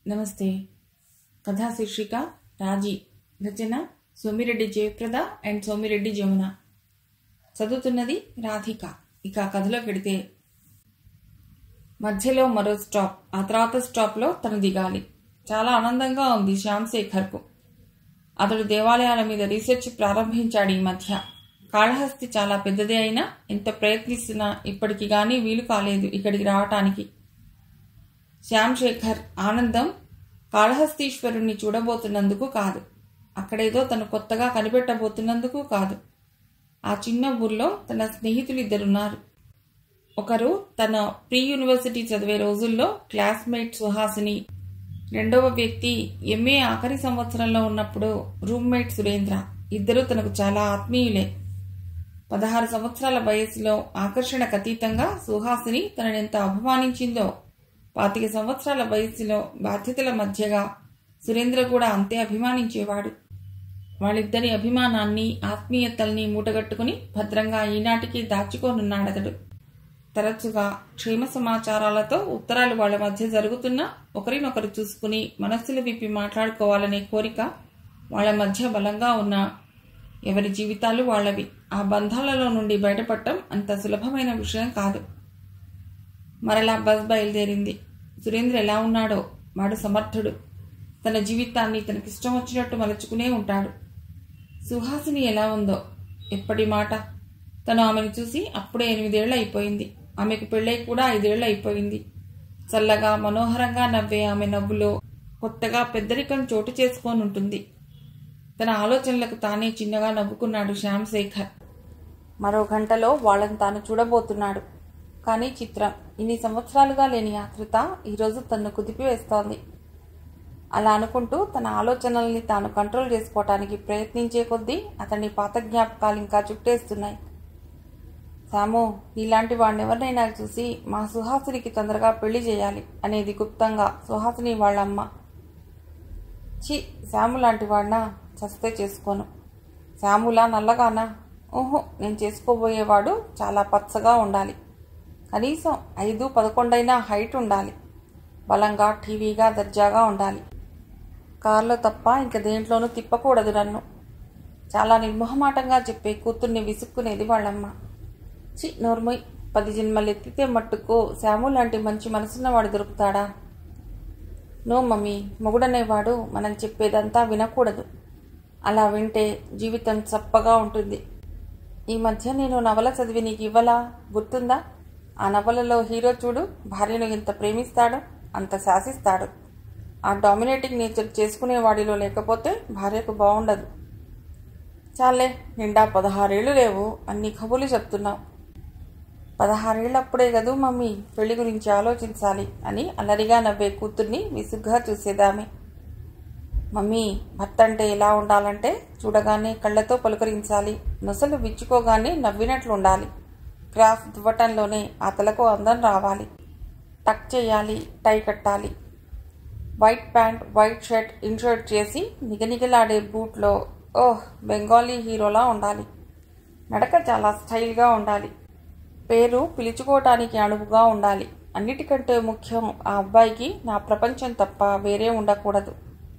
నమస్తే కథా శీర్షిక రాజీ రచన సోమిరెడ్డి జయప్రద అండ్ సోమిరెడ్డి జమున చదువుతున్నది రాధిక ఇక కథలో పెడితే మధ్యలో మరో స్టాప్ ఆ తర్వాత స్టాప్లో తను దిగాలి చాలా ఆనందంగా ఉంది శ్యామ్ శేఖర్కు అతడు దేవాలయాల మీద రీసెర్చ్ ప్రారంభించాడు ఈ మధ్య కాళహస్తి చాలా పెద్దదే అయినా ఎంత ప్రయత్నిస్తున్నా ఇప్పటికి గానీ వీలు కాలేదు ఇక్కడికి రావటానికి శ్యామ్ శేఖర్ ఆనందం కాళహస్తీశ్వరుణ్ణి చూడబోతున్నందుకు కాదు అక్కడేదో తను కొత్తగా కనిపెట్టబోతున్నందుకు కాదు ఆ చిన్న ఊర్లో తన స్నేహితులిద్దరున్నారు ఒకరు తన ప్రీ యూనివర్సిటీ చదివే రోజుల్లో క్లాస్మేట్ సుహాసిని రెండవ వ్యక్తి ఎంఏ ఆఖరి సంవత్సరంలో ఉన్నప్పుడు రూమ్మేట్ సురేంద్ర ఇద్దరూ తనకు చాలా ఆత్మీయులే పదహారు సంవత్సరాల వయసులో ఆకర్షణకు అతీతంగా సుహాసిని తననెంత అభిమానించిందో పాతిక సంవత్సరాల వయసులో బాధ్యతల మధ్యగా సురేంద్ర కూడా అంతే అభిమానించేవాడు వాళ్ళిద్దరి అభిమానాన్ని ఆత్మీయతల్ని మూటగట్టుకుని భద్రంగా ఈనాటికి దాచుకోనున్నాడతడు తరచుగా క్షేమ సమాచారాలతో ఉత్తరాలు వాళ్ళ మధ్య జరుగుతున్నా ఒకరినొకరు చూసుకుని మనస్సులు విప్పి మాట్లాడుకోవాలనే కోరిక వాళ్ళ మధ్య బలంగా ఉన్న ఎవరి జీవితాలు వాళ్ళవి ఆ బంధాలలో నుండి బయటపడటం అంత సులభమైన విషయం కాదు మరలా బస్ బయలుదేరింది సురేంద్ర ఎలా ఉన్నాడో వాడు సమర్థుడు తన జీవితాన్ని తనకిష్టం వచ్చినట్టు మలుచుకునే ఉంటాడు సుహాసిని ఎలా ఉందో ఎప్పటి మాట తను ఆమెను చూసి అప్పుడే ఎనిమిదేళ్లు అయిపోయింది ఆమెకు పెళ్ళై కూడా ఐదేళ్లు అయిపోయింది చల్లగా మనోహరంగా నవ్వే ఆమె నవ్వులో కొత్తగా పెద్దరికం చోటు చేసుకొని ఉంటుంది తన ఆలోచనలకు తానే చిన్నగా నవ్వుకున్నాడు శ్యామ్ శేఖర్ మరో గంటలో వాళ్ళని తాను చూడబోతున్నాడు కానీ చిత్రం ఇన్ని సంవత్సరాలుగా లేని ఆతృత ఈరోజు తన్ను కుదిపివేస్తోంది అలా అనుకుంటూ తన ఆలోచనల్ని తాను కంట్రోల్ చేసుకోవటానికి ప్రయత్నించే కొద్దీ అతని పాత జ్ఞాపకాలు ఇంకా చుట్టేస్తున్నాయి సాము నీలాంటి వాడినెవరినైనా చూసి మా సుహాసినికి తొందరగా పెళ్లి చేయాలి అనేది గుప్తంగా సుహాసిని వాళ్ళమ్మ చి శాము లాంటి వాడినా చస్తే చేసుకోను శాములా నల్లగానా ఓహో నేను చేసుకోబోయేవాడు చాలా పచ్చగా ఉండాలి కనీసం ఐదు పదకొండైనా హైట్ ఉండాలి బలంగా టీవీగా దర్జాగా ఉండాలి కారులో తప్ప ఇంక దేంట్లోనూ తిప్పకూడదు నన్ను చాలా నిర్మోహమాటంగా చెప్పే కూతుర్ని విసుక్కునేది వాళ్ళమ్మ చి నోర్మొయ్ పది జన్మలు ఎత్తితే మట్టుకు శాము లాంటి మంచి మనసున్నవాడు దొరుకుతాడా నో మమ్మీ మొగుడనేవాడు మనం చెప్పేదంతా వినకూడదు అలా వింటే జీవితం చప్పగా ఉంటుంది ఈ మధ్య నేను నవల చదివి నీకు ఇవ్వలా గుర్తుందా ఆ నవలలో హీరో చూడు భార్యను ఎంత ప్రేమిస్తాడో అంత శాసిస్తాడు ఆ డామినేటింగ్ నేచర్ చేసుకునేవాడిలో లేకపోతే భార్యకు బాగుండదు చాలే నిండా పదహారేళ్ళు లేవు అన్ని కబుర్లు చెప్తున్నావు పదహారేళ్ళప్పుడే కదూ మమ్మీ పెళ్లి గురించి ఆలోచించాలి అని అల్లరిగా నవ్వే కూతుర్ని విసుగ్గా చూసేదామె మమ్మీ భర్త అంటే ఎలా ఉండాలంటే చూడగానే కళ్ళతో పలుకరించాలి నొసలు విచ్చుకోగానే నవ్వినట్లు ఉండాలి క్రాఫ్ దువ్వటంలోనే అతలకు అందం రావాలి టక్ చేయాలి టై కట్టాలి white pant white shirt inshirt చేసి నిగనిగలాడే బూట్లో ఓహ్ బెంగాలీ హీరోలా ఉండాలి నడక చాలా స్టైల్గా ఉండాలి పేరు పిలుచుకోవటానికి అణువుగా ఉండాలి అన్నిటికంటే ముఖ్యం ఆ అబ్బాయికి నా ప్రపంచం తప్ప వేరే ఉండకూడదు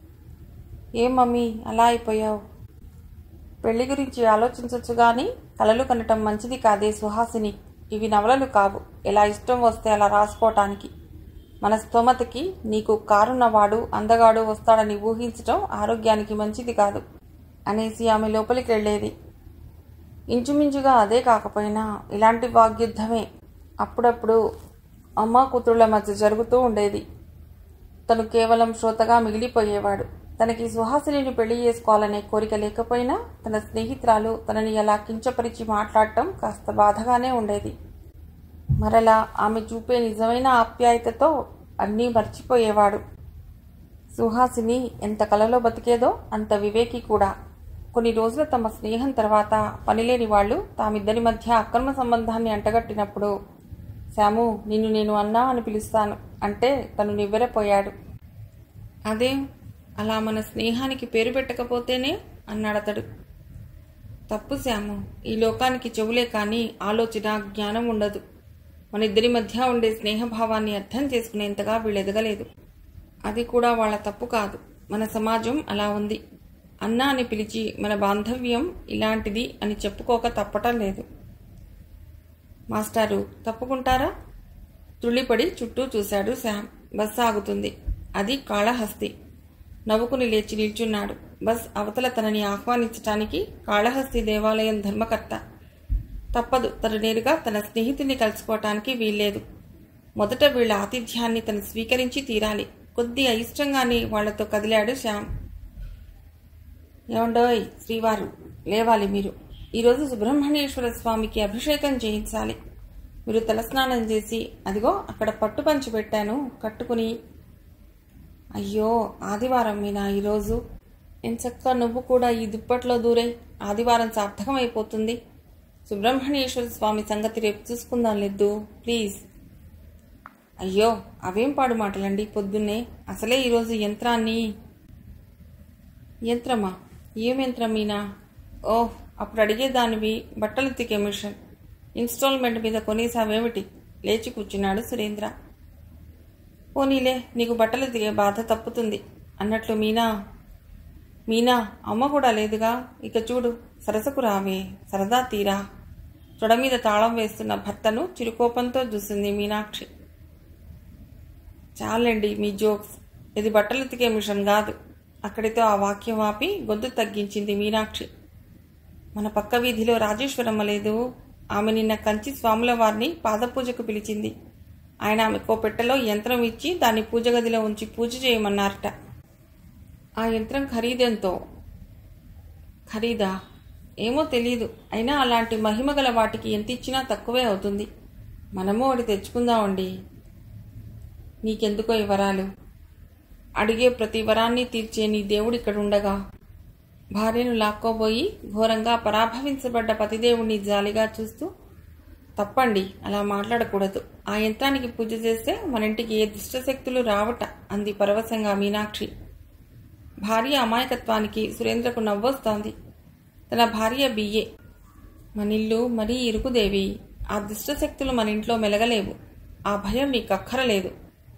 ఏ మమ్మీ అలా అయిపోయావు పెళ్లి గురించి ఆలోచించవచ్చు కానీ కలలు కనటం మంచిది కాదే సుహాసిని ఇవి నవలలు కావు ఎలా ఇష్టం వస్తే అలా రాసుకోవటానికి మన స్తోమతకి నీకు కారున్నవాడు అందగాడు వస్తాడని ఊహించటం ఆరోగ్యానికి మంచిది కాదు అనేసి ఆమె లోపలికి వెళ్ళేది ఇంచుమించుగా అదే కాకపోయినా ఇలాంటి వాగ్యుద్ధమే అప్పుడప్పుడు అమ్మ కూతుళ్ళ మధ్య జరుగుతూ ఉండేది తను కేవలం శ్రోతగా మిగిలిపోయేవాడు తనకి సుహాసిని పెళ్లి చేసుకోవాలనే కోరిక లేకపోయినా తన స్నేహితురాలు తనని అలా కించపరిచి మాట్లాడటం కాస్త బాధగానే ఉండేది మరలా ఆమె చూపే నిజమైన ఆప్యాయతతో అన్నీ మర్చిపోయేవాడు సుహాసిని ఎంత కలలో బతికేదో అంత వివేకి కూడా కొన్ని రోజుల తమ స్నేహం తర్వాత పనిలేని వాళ్ళు తామిద్దరి మధ్య అక్రమ సంబంధాన్ని అంటగట్టినప్పుడు శాము నిన్ను నేను అన్నా అని పిలుస్తాను అంటే తను నివ్వెరపోయాడు అదేం అలా మన స్నేహానికి పేరు పెట్టకపోతేనే అన్నాడతడు తప్పు శాము ఈ లోకానికి చెవులే కానీ ఆలోచన జ్ఞానం ఉండదు మన ఇద్దరి మధ్య ఉండే స్నేహభావాన్ని అర్థం చేసుకునేంతగా వీళ్ళు ఎదగలేదు అది కూడా వాళ్ళ తప్పు కాదు మన సమాజం అలా ఉంది అన్న అని పిలిచి మన బాంధవ్యం ఇలాంటిది అని చెప్పుకోక తప్పటం లేదు మాస్టారు తప్పుకుంటారా తుళ్ళిపడి చుట్టూ చూశాడు శామ్ బస్ ఆగుతుంది అది కాళహస్తి నవ్వుకుని లేచి నిల్చున్నాడు బస్ అవతల తనని ఆహ్వానించటానికి కాళహస్తి దేవాలయం ధర్మకర్త తప్పదు తను నేరుగా తన స్నేహితుని కలుసుకోవటానికి వీల్లేదు మొదట వీళ్ళ ఆతిథ్యాన్ని తను స్వీకరించి తీరాలి కొద్ది అయిష్టంగానే వాళ్లతో కదిలాడు శ్యామ్ ఏమండోయ్ శ్రీవారు లేవాలి మీరు ఈరోజు సుబ్రహ్మణ్యేశ్వర స్వామికి అభిషేకం చేయించాలి మీరు తలస్నానం చేసి అదిగో అక్కడ పట్టు పంచి పెట్టాను కట్టుకుని అయ్యో ఆదివారం మీనా ఈరోజు ఎంచక్క నువ్వు కూడా ఈ దుప్పట్లో దూరై ఆదివారం సార్థకమైపోతుంది సుబ్రహ్మణ్యేశ్వర స్వామి సంగతి రేపు చూసుకుందాం లేదు ప్లీజ్ అయ్యో అవేం పాడు మాటలండి పొద్దున్నే అసలే ఈరోజు యంత్రాన్ని యంత్రమా ఏం యంత్రం మీనా ఓహ్ అప్పుడు అడిగేదానివి బట్టలు తికే మిషన్ ఇన్స్టాల్మెంట్ మీద కొనేసావేమిటి లేచి కూర్చున్నాడు సురేంద్ర పోనీలే నీకు బట్టలు దిగే బాధ తప్పుతుంది అన్నట్లు మీనా మీనా అమ్మ కూడా లేదుగా ఇక చూడు సరసకు రావే సరదా తీరా తొడ మీద తాళం వేస్తున్న భర్తను చిరుకోపంతో చూసింది మీనాక్షి చాలండి మీ జోక్స్ ఇది బట్టలు ఉతికే మిషన్ కాదు అక్కడితో ఆ వాక్యం ఆపి గొంతు తగ్గించింది మీనాక్షి మన పక్క వీధిలో రాజేశ్వరమ్మ లేదు ఆమె నిన్న కంచి స్వాముల వారిని పాదపూజకు పిలిచింది ఆయన ఆమెకో పెట్టెలో యంత్రం ఇచ్చి దాన్ని పూజ గదిలో ఉంచి పూజ చేయమన్నారట ఆ యంత్రం ఖరీదెంతో ఖరీదా ఏమో తెలీదు అయినా అలాంటి మహిమ గల వాటికి ఎంత ఇచ్చినా తక్కువే అవుతుంది మనము ఒకటి తెచ్చుకుందామండి నీకెందుకో ఈ వరాలు అడిగే ప్రతి వరాన్ని తీర్చే నీ దేవుడు ఇక్కడ ఉండగా భార్యను లాక్కోబోయి ఘోరంగా పరాభవించబడ్డ పతిదేవుణ్ణి జాలిగా చూస్తూ తప్పండి అలా మాట్లాడకూడదు ఆ యంత్రానికి పూజ చేస్తే మన ఇంటికి ఏ దుష్టశక్తులు రావట అంది పరవశంగా మీనాక్షి భార్య అమాయకత్వానికి సురేంద్రకు నవ్వొస్తోంది తన భార్య బియ్యే మనిల్లు మరీ ఇరుకుదేవి ఆ దుష్టశక్తులు మన ఇంట్లో మెలగలేవు ఆ భయం మీకు అక్కరలేదు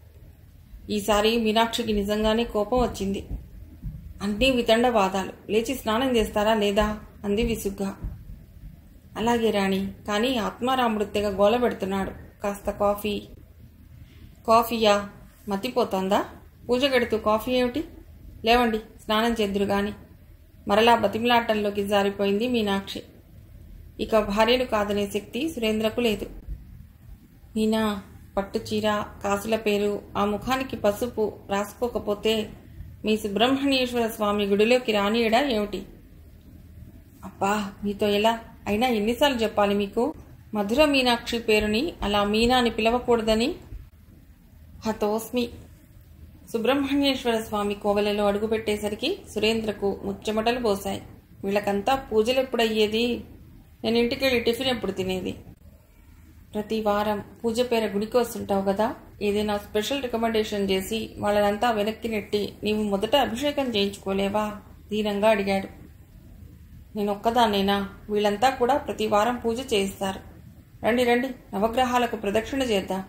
ఈసారి మీనాక్షికి నిజంగానే కోపం వచ్చింది అన్నీ వితండవాదాలు లేచి స్నానం చేస్తారా లేదా అంది విసుగ్గా అలాగే రాణి కానీ ఆత్మారాముడు తెగ గోల పెడుతున్నాడు కాస్త కాఫీ కాఫీయా మతిపోతోందా పూజ గడుతూ కాఫీ ఏమిటి లేవండి స్నానం చేద్దురు గాని మరలా బతిమిలాటంలోకి జారిపోయింది మీనాక్షి ఇక భార్యను కాదనే శక్తి సురేంద్రకు లేదు మీనా పట్టు చీర కాసుల పేరు ఆ ముఖానికి పసుపు రాసుకోకపోతే మీ సుబ్రహ్మణ్యేశ్వర స్వామి గుడిలోకి రానియడా ఏమిటి అబ్బా మీతో ఎలా అయినా ఎన్నిసార్లు చెప్పాలి మీకు మధుర మీనాక్షి పేరుని అలా మీనా అని పిలవకూడదని హతోస్మి సుబ్రహ్మణ్యేశ్వర స్వామి కోవెలలో అడుగుపెట్టేసరికి సురేంద్రకు ముచ్చమటలు పోశాయి వీళ్ళకంతా పూజలు ఎప్పుడయ్యేది నేను ఇంటికి వెళ్ళి టిఫిన్ ఎప్పుడు తినేది ప్రతి వారం పూజ పేర గుడికి వస్తుంటావు కదా ఏదైనా స్పెషల్ రికమెండేషన్ చేసి వాళ్ళనంతా వెనక్కి నెట్టి నీవు మొదట అభిషేకం చేయించుకోలేవా దీనంగా అడిగాడు నేను ఒక్కదాన్నేనా వీళ్ళంతా కూడా ప్రతి వారం పూజ చేయిస్తారు రండి రండి నవగ్రహాలకు ప్రదక్షిణ చేద్దాం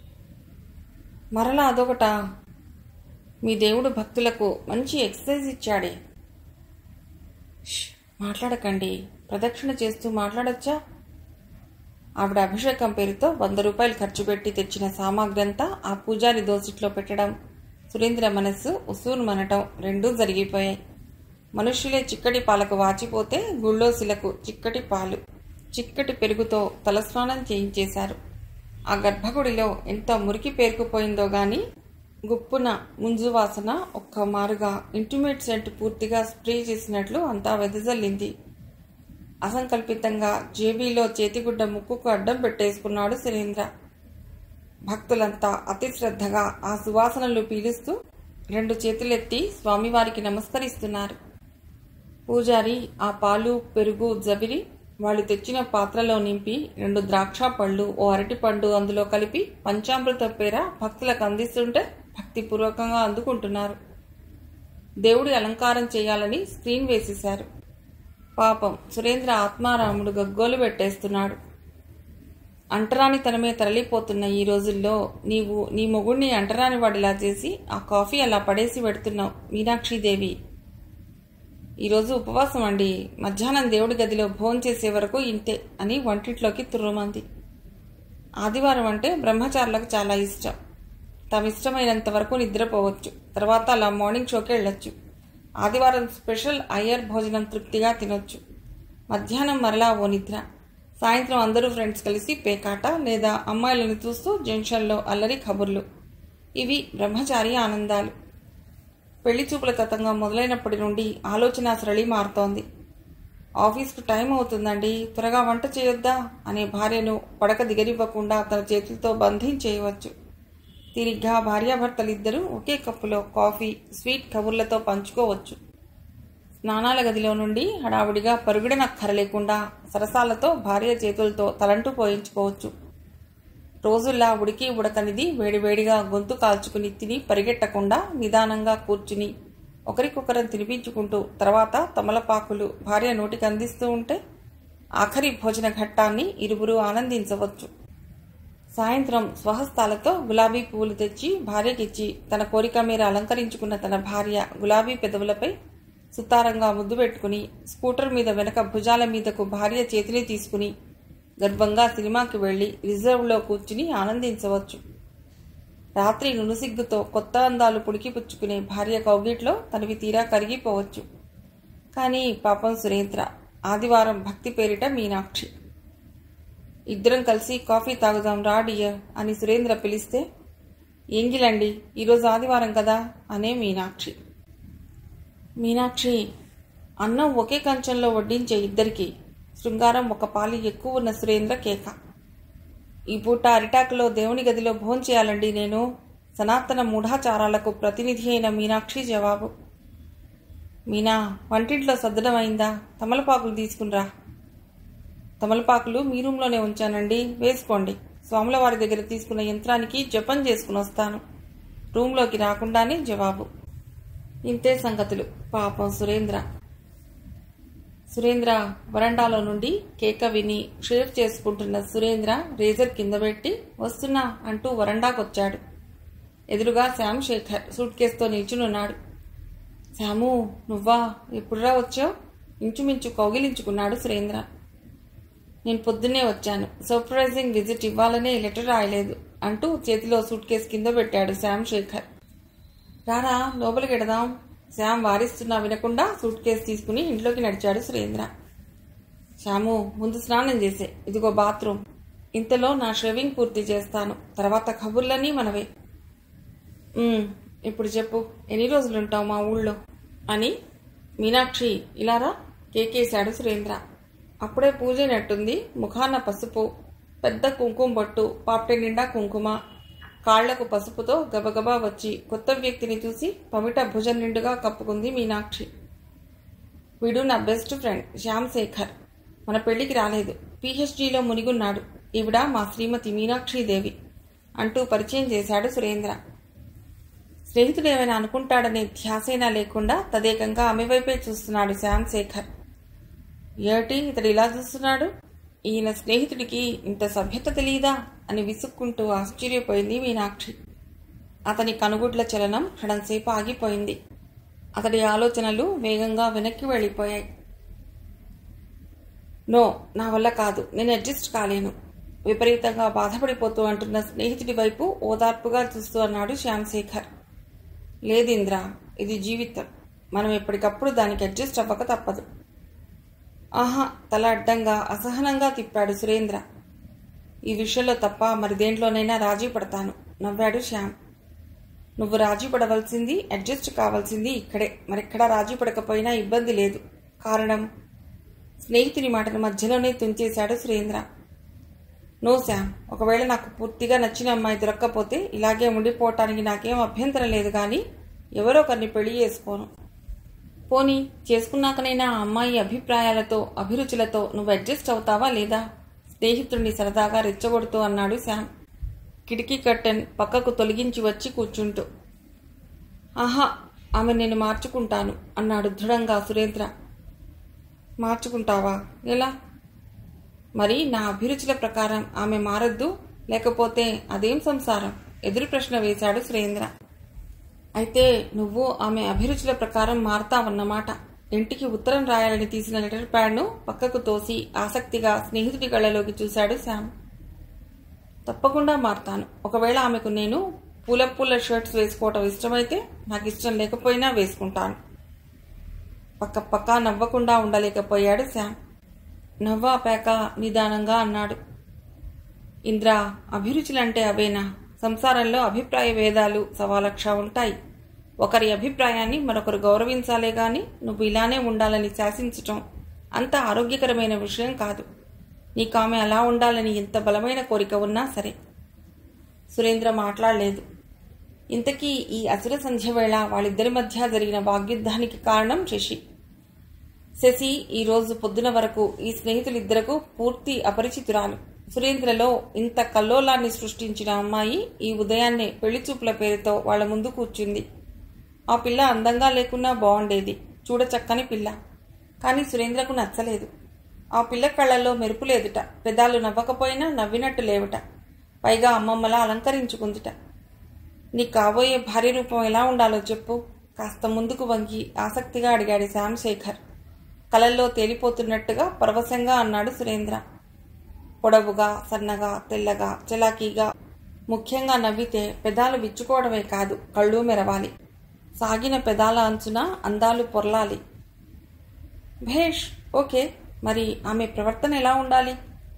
మరలా అదొకటా మీ దేవుడు భక్తులకు మంచి ఎక్సర్సైజ్ ఇచ్చాడే ష్, మాట్లాడకండి ప్రదక్షిణ చేస్తూ మాట్లాడొచ్చా ఆవిడ అభిషేకం పేరుతో వంద రూపాయలు ఖర్చు పెట్టి తెచ్చిన సామాగ్రి అంతా ఆ పూజారి దోసిట్లో పెట్టడం సురేంద్ర మనస్సు ఉసూరు మనటం రెండూ జరిగిపోయాయి మనుష్యులే చిక్కటి పాలకు వాచిపోతే గుళ్ళోసిలకు చిక్కటి పాలు చిక్కటి పెరుగుతో తలస్నానం చేయించేశారు ఆ గర్భగుడిలో ఎంత మురికి పేరుకుపోయిందో గాని గుప్పున ముంజు వాసన ఒక్క మారుగా ఇంటిమేట్ సెంట్ పూర్తిగా స్ప్రే చేసినట్లు అంతా వెదజల్లింది అసంకల్పితంగా జేబీలో చేతిగుడ్డ ముక్కుకు అడ్డం పెట్టేసుకున్నాడు సురేంద్ర భక్తులంతా అతి శ్రద్ధగా ఆ సువాసనలు పీలుస్తూ రెండు చేతులెత్తి స్వామివారికి నమస్కరిస్తున్నారు పూజారి ఆ పాలు పెరుగు జబిరి వాళ్ళు తెచ్చిన పాత్రలో నింపి రెండు ద్రాక్ష పళ్ళు ఓ అరటి పండు అందులో కలిపి పంచామృత పేర భక్తులకు అందిస్తుంటే భక్తిపూర్వకంగా అందుకుంటున్నారు దేవుడి అలంకారం చేయాలని స్క్రీన్ వేసేశారు పాపం సురేంద్ర ఆత్మారాముడు గగ్గోలు పెట్టేస్తున్నాడు అంటరానితనమే తరలిపోతున్న ఈ రోజుల్లో నీవు నీ మొగుడిని అంటరాని వాడిలా చేసి ఆ కాఫీ అలా పడేసి పెడుతున్నావు మీనాక్షిదేవి ఈరోజు ఉపవాసం అండి మధ్యాహ్నం దేవుడి గదిలో భోజనం చేసే వరకు ఇంతే అని వంటింట్లోకి తుర్రుమంది ఆదివారం అంటే బ్రహ్మచారులకు చాలా ఇష్టం తమ ఇష్టమైనంత వరకు నిద్రపోవచ్చు తర్వాత అలా మార్నింగ్ షోకి వెళ్ళొచ్చు ఆదివారం స్పెషల్ అయ్యర్ భోజనం తృప్తిగా తినొచ్చు మధ్యాహ్నం మరలా ఓ నిద్ర సాయంత్రం అందరూ ఫ్రెండ్స్ కలిసి పేకాట లేదా అమ్మాయిలను చూస్తూ జంక్షన్లో అల్లరి కబుర్లు ఇవి బ్రహ్మచారి ఆనందాలు పెళ్లి చూపుల తతంగా మొదలైనప్పటి నుండి ఆలోచన సరళి మారుతోంది ఆఫీస్కు టైం అవుతుందండి త్వరగా వంట చేయొద్దా అనే భార్యను పడక దిగనివ్వకుండా తన చేతులతో బంధించేయవచ్చు తిరిగ్గా భార్యాభర్తలిద్దరూ ఒకే కప్పులో కాఫీ స్వీట్ కబుర్లతో పంచుకోవచ్చు స్నానాల గదిలో నుండి హడావుడిగా పరుగుడనక్కర లేకుండా సరసాలతో భార్య చేతులతో తలంటు పోయించుకోవచ్చు రోజుల్లా ఉడికి ఉడకనిది వేడివేడిగా గొంతు కాల్చుకుని తిని పరిగెట్టకుండా నిదానంగా కూర్చుని ఒకరికొకరం తినిపించుకుంటూ తర్వాత తమలపాకులు భార్య నోటికి అందిస్తూ ఉంటే ఆఖరి భోజన ఘట్టాన్ని ఇరువురు ఆనందించవచ్చు సాయంత్రం స్వహస్తాలతో గులాబీ పువ్వులు తెచ్చి భార్యకిచ్చి తన కోరిక మేర అలంకరించుకున్న తన భార్య గులాబీ పెదవులపై సుతారంగా ముద్దు పెట్టుకుని స్కూటర్ మీద వెనక భుజాల మీదకు భార్య చేతిని తీసుకుని గర్భంగా సినిమాకి వెళ్లి రిజర్వ్లో కూర్చుని ఆనందించవచ్చు రాత్రి నునుసిగ్గుతో కొత్త అందాలు పుడికిపుచ్చుకునే భార్య కౌగిట్లో తనవి తీరా కరిగిపోవచ్చు కానీ పాపం సురేంద్ర ఆదివారం భక్తి పేరిట మీనాక్షి ఇద్దరం కలిసి కాఫీ తాగుదాం రా డియర్ అని సురేంద్ర పిలిస్తే ఎంగిలండి ఈరోజు ఆదివారం కదా అనే మీనాక్షి మీనాక్షి అన్నం ఒకే కంచంలో వడ్డించే ఇద్దరికి శృంగారం ఒక పాలి ఎక్కువ ఉన్న సురేంద్ర కేక ఈ పూట అరిటాకులో దేవుని గదిలో భోంచేయాలండి నేను సనాతన మూఢాచారాలకు ప్రతినిధి అయిన మీనాక్షి జవాబు మీనా వంటింట్లో సర్దడం అయిందా తమలపాకులు తీసుకునిరా తమలపాకులు మీ రూమ్లోనే ఉంచానండి వేసుకోండి స్వాముల వారి దగ్గర తీసుకున్న యంత్రానికి జపం చేసుకుని వస్తాను రూమ్లోకి రాకుండానే జవాబు ఇంతే సంగతులు పాపం సురేంద్ర సురేంద్ర వరండాలో నుండి కేక విని షేర్ చేసుకుంటున్న సురేంద్ర రేజర్ కింద పెట్టి వస్తున్నా అంటూ వరండాకొచ్చాడు ఎదురుగా శ్యామ్ శేఖర్ సూట్ కేసుతో నిల్చునున్నాడు శ్యాము నువ్వా ఎప్పుడురా వచ్చావు ఇంచుమించు కౌగిలించుకున్నాడు సురేంద్ర నేను పొద్దున్నే వచ్చాను సర్ప్రైజింగ్ విజిట్ ఇవ్వాలనే లెటర్ రాయలేదు అంటూ చేతిలో సూట్ కేసు కింద పెట్టాడు శ్యామ్ శేఖర్ రారా లోపలికి ఎడదాం శ్యామ్ వారిస్తున్నా వినకుండా సూట్ కేసు తీసుకుని ఇంట్లోకి నడిచాడు సురేంద్ర శ్యాము ముందు స్నానం చేసే ఇదిగో బాత్రూమ్ ఇంతలో నా షేవింగ్ పూర్తి చేస్తాను తర్వాత కబుర్లన్నీ మనవే "ఉమ్, ఇప్పుడు చెప్పు ఎన్ని రోజులు ఉంటావు మా ఊళ్ళో అని మీనాక్షి ఇలారా కేకేశాడు సురేంద్ర అప్పుడే పూజైనట్టుంది ముఖాన పసుపు పెద్ద కుంకుమ బొట్టు పాప్టె నిండా కుంకుమ కాళ్లకు పసుపుతో గబగబా వచ్చి కొత్త వ్యక్తిని చూసి పమిట భుజం నిండుగా కప్పుకుంది మీనాక్షి వీడు నా బెస్ట్ ఫ్రెండ్ శ్యామ్ శేఖర్ మన పెళ్లికి రాలేదు పీహెచ్డీలో మునిగున్నాడు ఈవిడ మా శ్రీమతి మీనాక్షిదేవి అంటూ పరిచయం చేశాడు సురేంద్ర స్నేహితుడు ఏమైనా అనుకుంటాడనే ధ్యాసైనా లేకుండా తదేకంగా ఆమె వైపే చూస్తున్నాడు శ్యామ్ శేఖర్ ఏటి ఇతడు ఇలా చూస్తున్నాడు ఈయన స్నేహితుడికి ఇంత సభ్యత తెలియదా అని విసుక్కుంటూ ఆశ్చర్యపోయింది మీనాక్షి అతని కనుగుడ్ల చలనం క్షణంసేపు ఆగిపోయింది అతడి ఆలోచనలు వేగంగా వెనక్కి వెళ్ళిపోయాయి నో నా వల్ల కాదు నేను అడ్జస్ట్ కాలేను విపరీతంగా బాధపడిపోతూ అంటున్న స్నేహితుడి వైపు ఓదార్పుగా చూస్తూ అన్నాడు శ్యామ్ శేఖర్ లేదింద్ర ఇది జీవితం మనం ఎప్పటికప్పుడు దానికి అడ్జస్ట్ అవ్వక తప్పదు ఆహా తల అడ్డంగా అసహనంగా తిప్పాడు సురేంద్ర ఈ విషయంలో తప్ప మరి దేంట్లోనైనా రాజీ పడతాను నవ్వాడు శ్యామ్ నువ్వు రాజీ పడవలసింది అడ్జస్ట్ కావాల్సింది ఇక్కడే మరెక్కడా రాజీ పడకపోయినా ఇబ్బంది లేదు కారణం స్నేహితుని మాటను మధ్యలోనే తుంచేశాడు సురేంద్ర నో శామ్ ఒకవేళ నాకు పూర్తిగా నచ్చిన అమ్మాయి దొరక్కపోతే ఇలాగే ఉండిపోవటానికి నాకేం అభ్యంతరం లేదు కానీ ఎవరో ఒకరిని పెళ్లి చేసుకోను పోనీ చేసుకున్నాకనైనా ఆ అమ్మాయి అభిప్రాయాలతో అభిరుచులతో నువ్వు అడ్జస్ట్ అవుతావా లేదా స్నేహితుడిని సరదాగా రెచ్చగొడుతూ అన్నాడు శామ్ కిటికీ కర్టెన్ పక్కకు తొలగించి వచ్చి కూర్చుంటూ ఆహా ఆమె నేను మార్చుకుంటాను అన్నాడు దృఢంగా సురేంద్ర మార్చుకుంటావా ఎలా మరి నా అభిరుచుల ప్రకారం ఆమె మారద్దు లేకపోతే అదేం సంసారం ఎదురు ప్రశ్న వేశాడు సురేంద్ర అయితే నువ్వు ఆమె అభిరుచుల ప్రకారం మారతావన్నమాట ఇంటికి ఉత్తరం రాయాలని తీసిన లెటర్ ప్యాడ్ను పక్కకు తోసి ఆసక్తిగా స్నేహితుడి కళ్ళలోకి చూశాడు శామ్ తప్పకుండా మారతాను ఒకవేళ ఆమెకు నేను పూల పూల షర్ట్స్ వేసుకోవటం ఇష్టమైతే నాకు ఇష్టం లేకపోయినా వేసుకుంటాను పక్క పక్క నవ్వకుండా ఉండలేకపోయాడు శామ్ నవ్వాపాక నిదానంగా అన్నాడు ఇంద్ర అభిరుచులంటే అవేనా సంసారంలో అభిప్రాయ భేదాలు సవాలక్ష ఉంటాయి ఒకరి అభిప్రాయాన్ని మరొకరు గౌరవించాలే గాని నువ్వు ఇలానే ఉండాలని శాసించటం అంత ఆరోగ్యకరమైన విషయం కాదు నీకు ఆమె అలా ఉండాలని ఎంత బలమైన కోరిక ఉన్నా సరే సురేంద్ర మాట్లాడలేదు ఇంతకీ ఈ అసుర సంధ్య వేళ వాళ్ళిద్దరి మధ్య జరిగిన వాగ్యుద్ధానికి కారణం శశి శశి ఈ రోజు పొద్దున వరకు ఈ స్నేహితులిద్దరకు పూర్తి అపరిచితురాలు సురేంద్రలో ఇంత కల్లోలాన్ని సృష్టించిన అమ్మాయి ఈ ఉదయాన్నే పెళ్లిచూపుల పేరుతో వాళ్ల ముందు కూర్చుంది ఆ పిల్ల అందంగా లేకున్నా బాగుండేది చూడచక్కని పిల్ల కానీ సురేంద్రకు నచ్చలేదు ఆ పిల్ల కళ్ళల్లో మెరుపు లేదుట పెదాలు నవ్వకపోయినా నవ్వినట్టు లేవుట పైగా అమ్మమ్మలా అలంకరించుకుందిట నీ కాబోయే భార్య రూపం ఎలా ఉండాలో చెప్పు కాస్త ముందుకు వంగి ఆసక్తిగా అడిగాడు శ్యామ్ శేఖర్ కలల్లో తేలిపోతున్నట్టుగా పరవశంగా అన్నాడు సురేంద్ర పొడవుగా సన్నగా తెల్లగా చలాకీగా ముఖ్యంగా నవ్వితే పెదాలు విచ్చుకోవడమే కాదు కళ్ళు మెరవాలి సాగిన పెదాల అంచున అందాలు పొర్లాలి భేష్ ఓకే మరి ఆమె ప్రవర్తన ఎలా ఉండాలి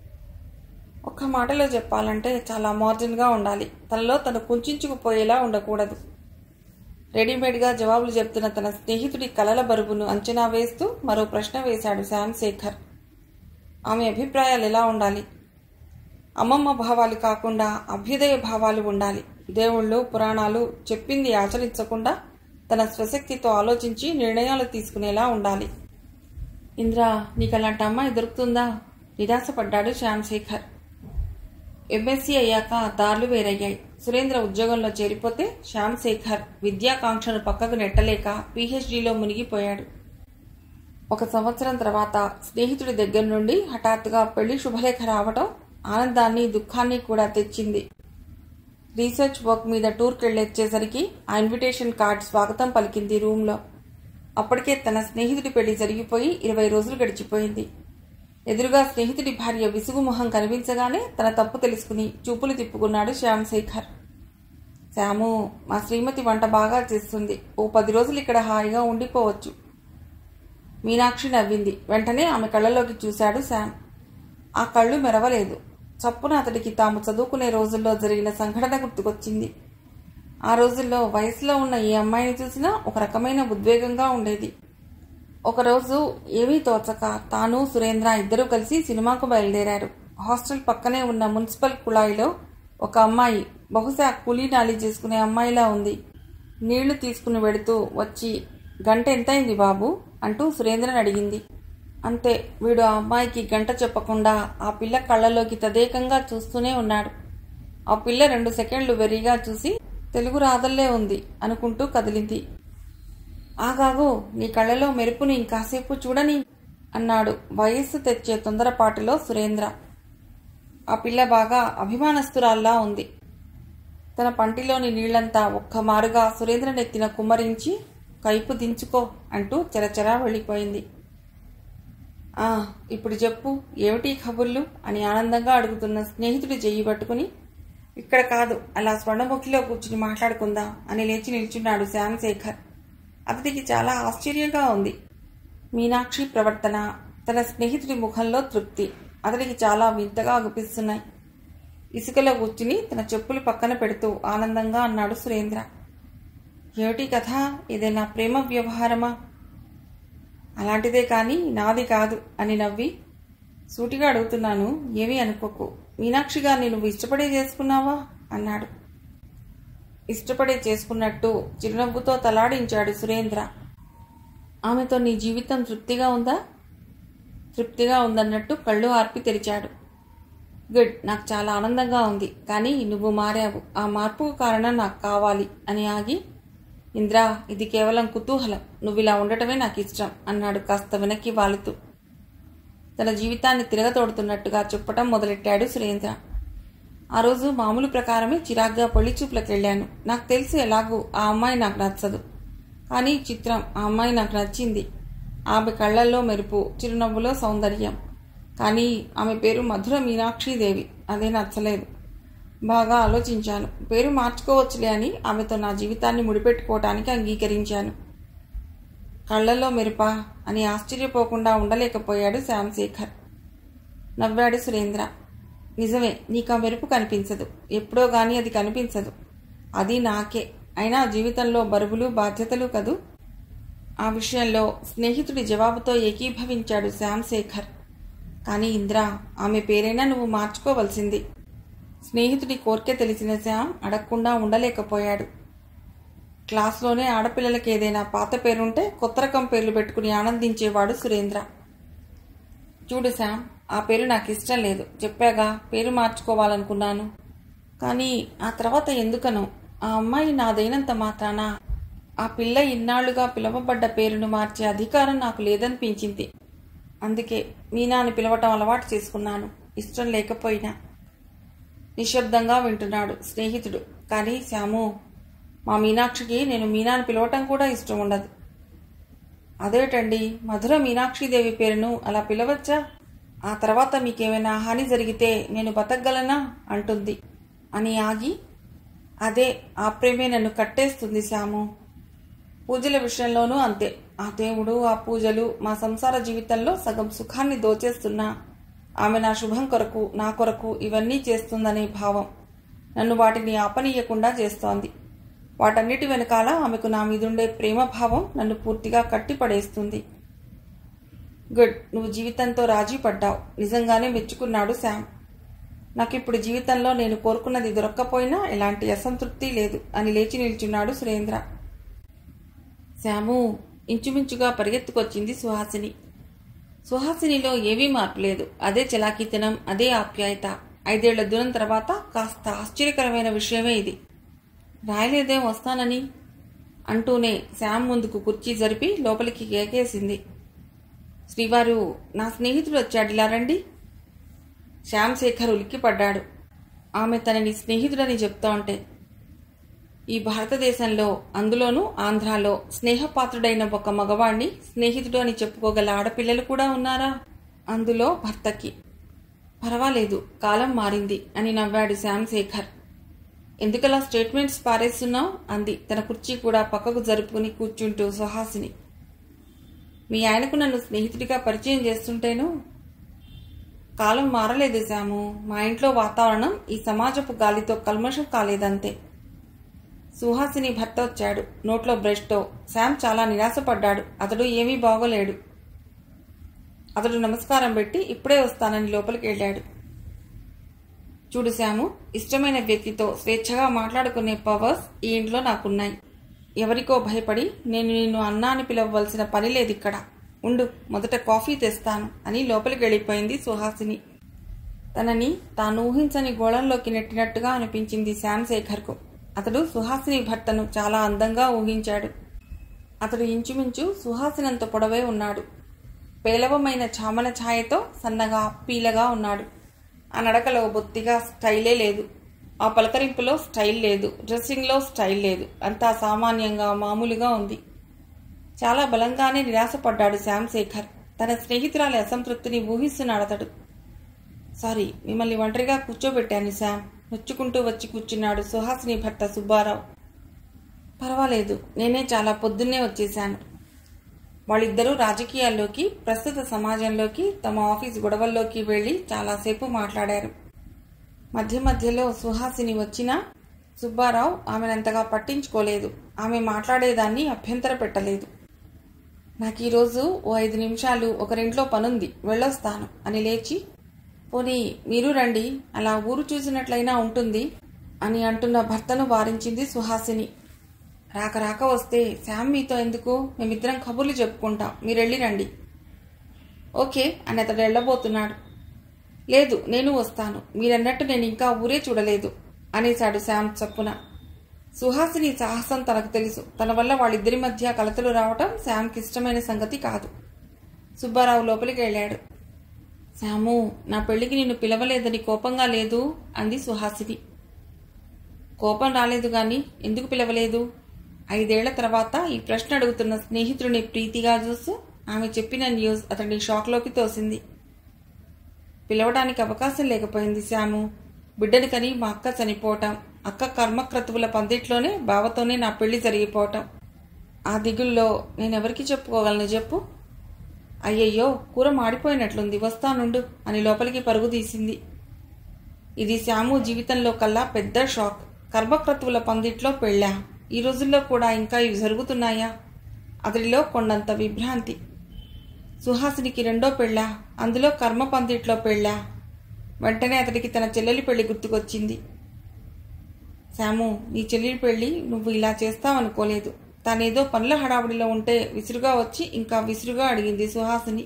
ఒక్క మాటలో చెప్పాలంటే చాలా మోడర్న్గా ఉండాలి తనలో తను కుంచుకుపోయేలా ఉండకూడదు రెడీమేడ్గా జవాబులు చెప్తున్న తన స్నేహితుడి కలల బరువును అంచనా వేస్తూ మరో ప్రశ్న వేశాడు శ్యామ్ శేఖర్ ఆమె అభిప్రాయాలు ఎలా ఉండాలి అమ్మమ్మ భావాలు కాకుండా అభ్యుదయ భావాలు ఉండాలి దేవుళ్ళు పురాణాలు చెప్పింది ఆచరించకుండా తన స్వశక్తితో ఆలోచించి నిర్ణయాలు తీసుకునేలా ఉండాలి ఇంద్ర నీకు అలాంటి అమ్మాయి దొరుకుతుందా నిరాశపడ్డాడు శ్యామ్ శేఖర్ ఎంఎస్సీ అయ్యాక దారులు వేరయ్యాయి సురేంద్ర ఉద్యోగంలో చేరిపోతే శ్యామ్ శేఖర్ విద్యాకాంక్షను పక్కకు నెట్టలేక పీహెచ్డీలో మునిగిపోయాడు ఒక సంవత్సరం తర్వాత స్నేహితుడి దగ్గర నుండి హఠాత్తుగా పెళ్లి శుభలేఖ రావటం ఆనందాన్ని దుఃఖాన్ని కూడా తెచ్చింది రీసెర్చ్ వర్క్ మీద టూర్కి వెళ్ళొచ్చేసరికి ఆ ఇన్విటేషన్ కార్డ్ స్వాగతం పలికింది రూమ్లో అప్పటికే తన స్నేహితుడి పెళ్లి జరిగిపోయి ఇరవై రోజులు గడిచిపోయింది ఎదురుగా స్నేహితుడి భార్య విసుగు మొహం కనిపించగానే తన తప్పు తెలుసుకుని చూపులు తిప్పుకున్నాడు శ్యామ్ శేఖర్ శ్యాము మా శ్రీమతి వంట బాగా చేస్తుంది ఓ పది రోజులు ఇక్కడ హాయిగా ఉండిపోవచ్చు మీనాక్షి నవ్వింది వెంటనే ఆమె కళ్ళలోకి చూశాడు శామ్ ఆ కళ్ళు మెరవలేదు చప్పున అతడికి తాము చదువుకునే రోజుల్లో జరిగిన సంఘటన గుర్తుకొచ్చింది ఆ రోజుల్లో వయసులో ఉన్న ఏ అమ్మాయిని చూసినా ఒక రకమైన ఉద్వేగంగా ఉండేది ఒకరోజు ఏమీ తోచక తాను సురేంద్ర ఇద్దరూ కలిసి సినిమాకు బయలుదేరారు హాస్టల్ పక్కనే ఉన్న మున్సిపల్ కుళాయిలో ఒక అమ్మాయి బహుశా కూలీ నాలి చేసుకునే అమ్మాయిలా ఉంది నీళ్లు తీసుకుని వెడుతూ వచ్చి గంట ఎంతైంది బాబు అంటూ సురేంద్రని అడిగింది అంతే వీడు ఆ అమ్మాయికి గంట చెప్పకుండా ఆ పిల్ల కళ్ళలోకి తదేకంగా చూస్తూనే ఉన్నాడు ఆ పిల్ల రెండు సెకండ్లు వెర్రిగా చూసి తెలుగు రాదల్లే ఉంది అనుకుంటూ కదిలింది ఆగాగు నీ కళ్ళలో మెరుపుని ఇంకాసేపు చూడని అన్నాడు వయస్సు తెచ్చే తొందరపాటులో సురేంద్ర ఆ పిల్ల బాగా అభిమానస్తురాల్లా ఉంది తన పంటిలోని నీళ్లంతా ఒక్కమారుగా సురేంద్ర నెత్తిన కుమ్మరించి కైపు దించుకో అంటూ చెరచెరా వెళ్ళిపోయింది ఆ ఇప్పుడు చెప్పు ఏమిటి కబుర్లు అని ఆనందంగా అడుగుతున్న స్నేహితుడి చెయ్యి పట్టుకుని ఇక్కడ కాదు అలా స్వర్ణముఖిలో కూర్చుని మాట్లాడుకుందాం అని లేచి నిల్చున్నాడు శ్యామ్ శేఖర్ అతడికి చాలా ఆశ్చర్యంగా ఉంది మీనాక్షి ప్రవర్తన తన స్నేహితుడి ముఖంలో తృప్తి అతడికి చాలా వింతగా అనిపిస్తున్నాయి ఇసుకలో కూర్చుని తన చెప్పులు పక్కన పెడుతూ ఆనందంగా అన్నాడు సురేంద్ర ఏమిటి కథ ఏదైనా ప్రేమ వ్యవహారమా అలాంటిదే కానీ నాది కాదు అని నవ్వి సూటిగా అడుగుతున్నాను ఏమీ అనుకోకు మీనాక్షి గారిని నువ్వు ఇష్టపడే చేసుకున్నావా అన్నాడు ఇష్టపడే చేసుకున్నట్టు చిరునవ్వుతో తలాడించాడు సురేంద్ర ఆమెతో నీ జీవితం తృప్తిగా ఉందా తృప్తిగా ఉందన్నట్టు కళ్ళు ఆర్పి తెరిచాడు గుడ్ నాకు చాలా ఆనందంగా ఉంది కానీ నువ్వు మారావు ఆ మార్పుకు కారణం నాకు కావాలి అని ఆగి ఇంద్రా ఇది కేవలం కుతూహలం నువ్వు ఇలా ఉండటమే నాకు ఇష్టం అన్నాడు కాస్త వెనక్కి వాలుతూ తన జీవితాన్ని తిరగతోడుతున్నట్టుగా చెప్పటం మొదలెట్టాడు సురేంద్ర ఆ రోజు మామూలు ప్రకారమే చిరాగ్గా పెళ్లి చూపులకు వెళ్ళాను నాకు తెలుసు ఎలాగూ ఆ అమ్మాయి నాకు నచ్చదు కానీ చిత్రం ఆ అమ్మాయి నాకు నచ్చింది ఆమె కళ్ళల్లో మెరుపు చిరునవ్వులో సౌందర్యం కానీ ఆమె పేరు మధుర మీనాక్షిదేవి అదే నచ్చలేదు బాగా ఆలోచించాను పేరు మార్చుకోవచ్చులే అని ఆమెతో నా జీవితాన్ని ముడిపెట్టుకోవటానికి అంగీకరించాను కళ్ళల్లో మెరుపా అని ఆశ్చర్యపోకుండా ఉండలేకపోయాడు శ్యామశేఖర్ నవ్వాడు సురేంద్ర నిజమే నీకు ఆ మెరుపు కనిపించదు ఎప్పుడో గాని అది కనిపించదు అది నాకే అయినా జీవితంలో బరువులు బాధ్యతలు కదూ ఆ విషయంలో స్నేహితుడి జవాబుతో ఏకీభవించాడు శ్యామశేఖర్ కానీ ఇంద్ర ఆమె పేరైనా నువ్వు మార్చుకోవలసింది స్నేహితుడి కోరిక తెలిసిన శ్యామ్ అడగకుండా ఉండలేకపోయాడు క్లాస్లోనే ఆడపిల్లలకి ఏదైనా పాత పేరుంటే కొత్త రకం పేర్లు పెట్టుకుని ఆనందించేవాడు సురేంద్ర చూడు శ్యామ్ ఆ పేరు నాకు ఇష్టం లేదు చెప్పాగా పేరు మార్చుకోవాలనుకున్నాను కానీ ఆ తర్వాత ఎందుకనో ఆ అమ్మాయి నాదైనంత మాత్రాన ఆ పిల్ల ఇన్నాళ్లుగా పిలువబడ్డ పేరును మార్చే అధికారం నాకు లేదనిపించింది అందుకే మీనాని పిలవటం అలవాటు చేసుకున్నాను ఇష్టం లేకపోయినా నిశ్శబ్దంగా వింటున్నాడు స్నేహితుడు కానీ శ్యాము మా మీనాక్షికి నేను మీనాని పిలవటం కూడా ఇష్టం ఉండదు అదేటండి మధుర మీనాక్షిదేవి పేరును అలా పిలవచ్చా ఆ తర్వాత మీకేమైనా హాని జరిగితే నేను బతకగలనా అంటుంది అని ఆగి అదే ఆ ప్రేమే నన్ను కట్టేస్తుంది శ్యాము పూజల విషయంలోనూ అంతే ఆ దేవుడు ఆ పూజలు మా సంసార జీవితంలో సగం సుఖాన్ని దోచేస్తున్నా ఆమె నా శుభం కొరకు నా కొరకు ఇవన్నీ చేస్తుందనే భావం నన్ను వాటిని ఆపనీయకుండా చేస్తోంది వాటన్నిటి వెనకాల ఆమెకు నా మీదుండే ప్రేమ భావం నన్ను పూర్తిగా కట్టిపడేస్తుంది గుడ్ నువ్వు జీవితంతో రాజీ పడ్డావు నిజంగానే మెచ్చుకున్నాడు శామ్ నాకిప్పుడు జీవితంలో నేను కోరుకున్నది దొరక్కపోయినా ఎలాంటి అసంతృప్తి లేదు అని లేచి నిల్చున్నాడు సురేంద్ర శ్యాము ఇంచుమించుగా పరిగెత్తుకొచ్చింది సుహాసిని సుహాసినిలో ఏవీ మార్పు లేదు అదే చలాకీతనం అదే ఆప్యాయత ఐదేళ్ల దూరం తర్వాత కాస్త ఆశ్చర్యకరమైన విషయమే ఇది రాయలేదేం వస్తానని అంటూనే శ్యామ్ ముందుకు కుర్చీ జరిపి లోపలికి కేకేసింది శ్రీవారు నా స్నేహితుడు వచ్చాడు ఇలా రండి శ్యామ్ శేఖర్ ఉలిక్కిపడ్డాడు ఆమె తనని స్నేహితుడని చెప్తా ఉంటే ఈ భారతదేశంలో అందులోనూ ఆంధ్రాలో స్నేహపాత్రుడైన ఒక మగవాణ్ణి స్నేహితుడు అని చెప్పుకోగల ఆడపిల్లలు కూడా ఉన్నారా అందులో భర్తకి పర్వాలేదు కాలం మారింది అని నవ్వాడు శ్యామ్ శేఖర్ ఎందుకలా స్టేట్మెంట్స్ పారేస్తున్నావు అంది తన కుర్చీ కూడా పక్కకు జరుపుకుని కూర్చుంటూ సుహాసిని మీ ఆయనకు నన్ను స్నేహితుడిగా పరిచయం చేస్తుంటేను కాలం మారలేదు శాము మా ఇంట్లో వాతావరణం ఈ సమాజపు గాలితో కల్మషం కాలేదంతే సుహాసిని భర్త వచ్చాడు నోట్లో బ్రష్తో శామ్ చాలా నిరాశపడ్డాడు అతడు ఏమీ బాగోలేడు అతడు నమస్కారం పెట్టి ఇప్పుడే వస్తానని లోపలికి వెళ్ళాడు చూడు శాము ఇష్టమైన వ్యక్తితో స్వేచ్ఛగా మాట్లాడుకునే పవర్స్ ఈ ఇంట్లో నాకున్నాయి ఎవరికో భయపడి నేను నిన్ను అన్నా అని పిలవవలసిన పని లేదు ఇక్కడ ఉండు మొదట కాఫీ తెస్తాను అని లోపలికి వెళ్ళిపోయింది సుహాసిని తనని తాను ఊహించని గోళంలోకి నెట్టినట్టుగా అనిపించింది శ్యామ్ శేఖర్కు అతడు సుహాసిని భర్తను చాలా అందంగా ఊహించాడు అతడు ఇంచుమించు సుహాసినంత పొడవే ఉన్నాడు పేలవమైన చామన ఛాయతో సన్నగా పీలగా ఉన్నాడు ఆ నడకలో బొత్తిగా స్టైలే లేదు ఆ పలకరింపులో స్టైల్ లేదు డ్రెస్సింగ్లో స్టైల్ లేదు అంతా సామాన్యంగా మామూలుగా ఉంది చాలా బలంగానే నిరాశపడ్డాడు శ్యామ్ శేఖర్ తన స్నేహితురాలి అసంతృప్తిని ఊహిస్తున్నాడు అతడు సారీ మిమ్మల్ని ఒంటరిగా కూర్చోబెట్టాను శామ్ నొచ్చుకుంటూ వచ్చి కూర్చున్నాడు సుహాసిని భర్త సుబ్బారావు పర్వాలేదు నేనే చాలా పొద్దున్నే వచ్చేశాను వాళ్ళిద్దరూ రాజకీయాల్లోకి ప్రస్తుత సమాజంలోకి తమ ఆఫీస్ గొడవల్లోకి వెళ్లి చాలాసేపు మాట్లాడారు మధ్య మధ్యలో సుహాసిని వచ్చినా సుబ్బారావు ఆమెనంతగా పట్టించుకోలేదు ఆమె మాట్లాడేదాన్ని అభ్యంతర పెట్టలేదు నాకు ఈరోజు ఓ ఐదు నిమిషాలు ఒకరింట్లో పనుంది వెళ్ళొస్తాను అని లేచి పోనీ మీరు రండి అలా ఊరు చూసినట్లయినా ఉంటుంది అని అంటున్న భర్తను వారించింది సుహాసిని రాక రాక వస్తే శామ్ మీతో ఎందుకు మేమిద్దరం కబుర్లు చెప్పుకుంటాం మీరు వెళ్ళి రండి ఓకే అని అతడు వెళ్ళబోతున్నాడు లేదు నేను వస్తాను మీరన్నట్టు నేను ఇంకా ఊరే చూడలేదు అనేశాడు శామ్ చప్పున సుహాసిని సాహసం తనకు తెలుసు తన వల్ల వాళ్ళిద్దరి మధ్య కలతలు రావటం శామ్కి ఇష్టమైన సంగతి కాదు సుబ్బారావు లోపలికి వెళ్ళాడు శాము నా పెళ్లికి నిన్ను పిలవలేదని కోపంగా లేదు అంది సుహాసిని కోపం రాలేదు గాని ఎందుకు పిలవలేదు ఐదేళ్ల తర్వాత ఈ ప్రశ్న అడుగుతున్న స్నేహితుడిని ప్రీతిగా చూస్తూ ఆమె చెప్పిన న్యూస్ అతన్ని షాక్లోకి తోసింది పిలవడానికి అవకాశం లేకపోయింది శాము బిడ్డని కని మా అక్క చనిపోవటం అక్క కర్మక్రతువుల పందిట్లోనే బావతోనే నా పెళ్లి జరిగిపోవటం ఆ దిగుల్లో నేనెవరికి చెప్పుకోగలను చెప్పు అయ్యయ్యో కూర మాడిపోయినట్లుంది వస్తానుండు అని లోపలికి పరుగు తీసింది ఇది శ్యాము జీవితంలో కల్లా పెద్ద షాక్ కర్మక్రతువుల పందిట్లో పెళ్ళా ఈ రోజుల్లో కూడా ఇంకా ఇవి జరుగుతున్నాయా అతడిలో కొండంత విభ్రాంతి సుహాసినికి రెండో పెళ్ళా అందులో కర్మ పందిట్లో పెళ్ళా వెంటనే అతడికి తన చెల్లెలి పెళ్లి గుర్తుకొచ్చింది శాము నీ చెల్లెలి పెళ్లి నువ్వు ఇలా చేస్తావనుకోలేదు తానేదో పనుల హడావుడిలో ఉంటే విసురుగా వచ్చి ఇంకా విసురుగా అడిగింది సుహాసిని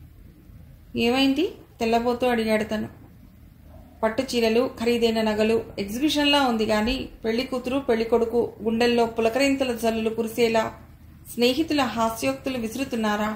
ఏమైంది తెల్లబోతూ అడిగాడు తను పట్టు చీరలు ఖరీదైన నగలు ఎగ్జిబిషన్లా ఉంది కానీ పెళ్లి కూతురు పెళ్లి కొడుకు గుండెల్లో పులకరింతల జల్లులు కురిసేలా స్నేహితుల హాస్యోక్తులు విసురుతున్నారా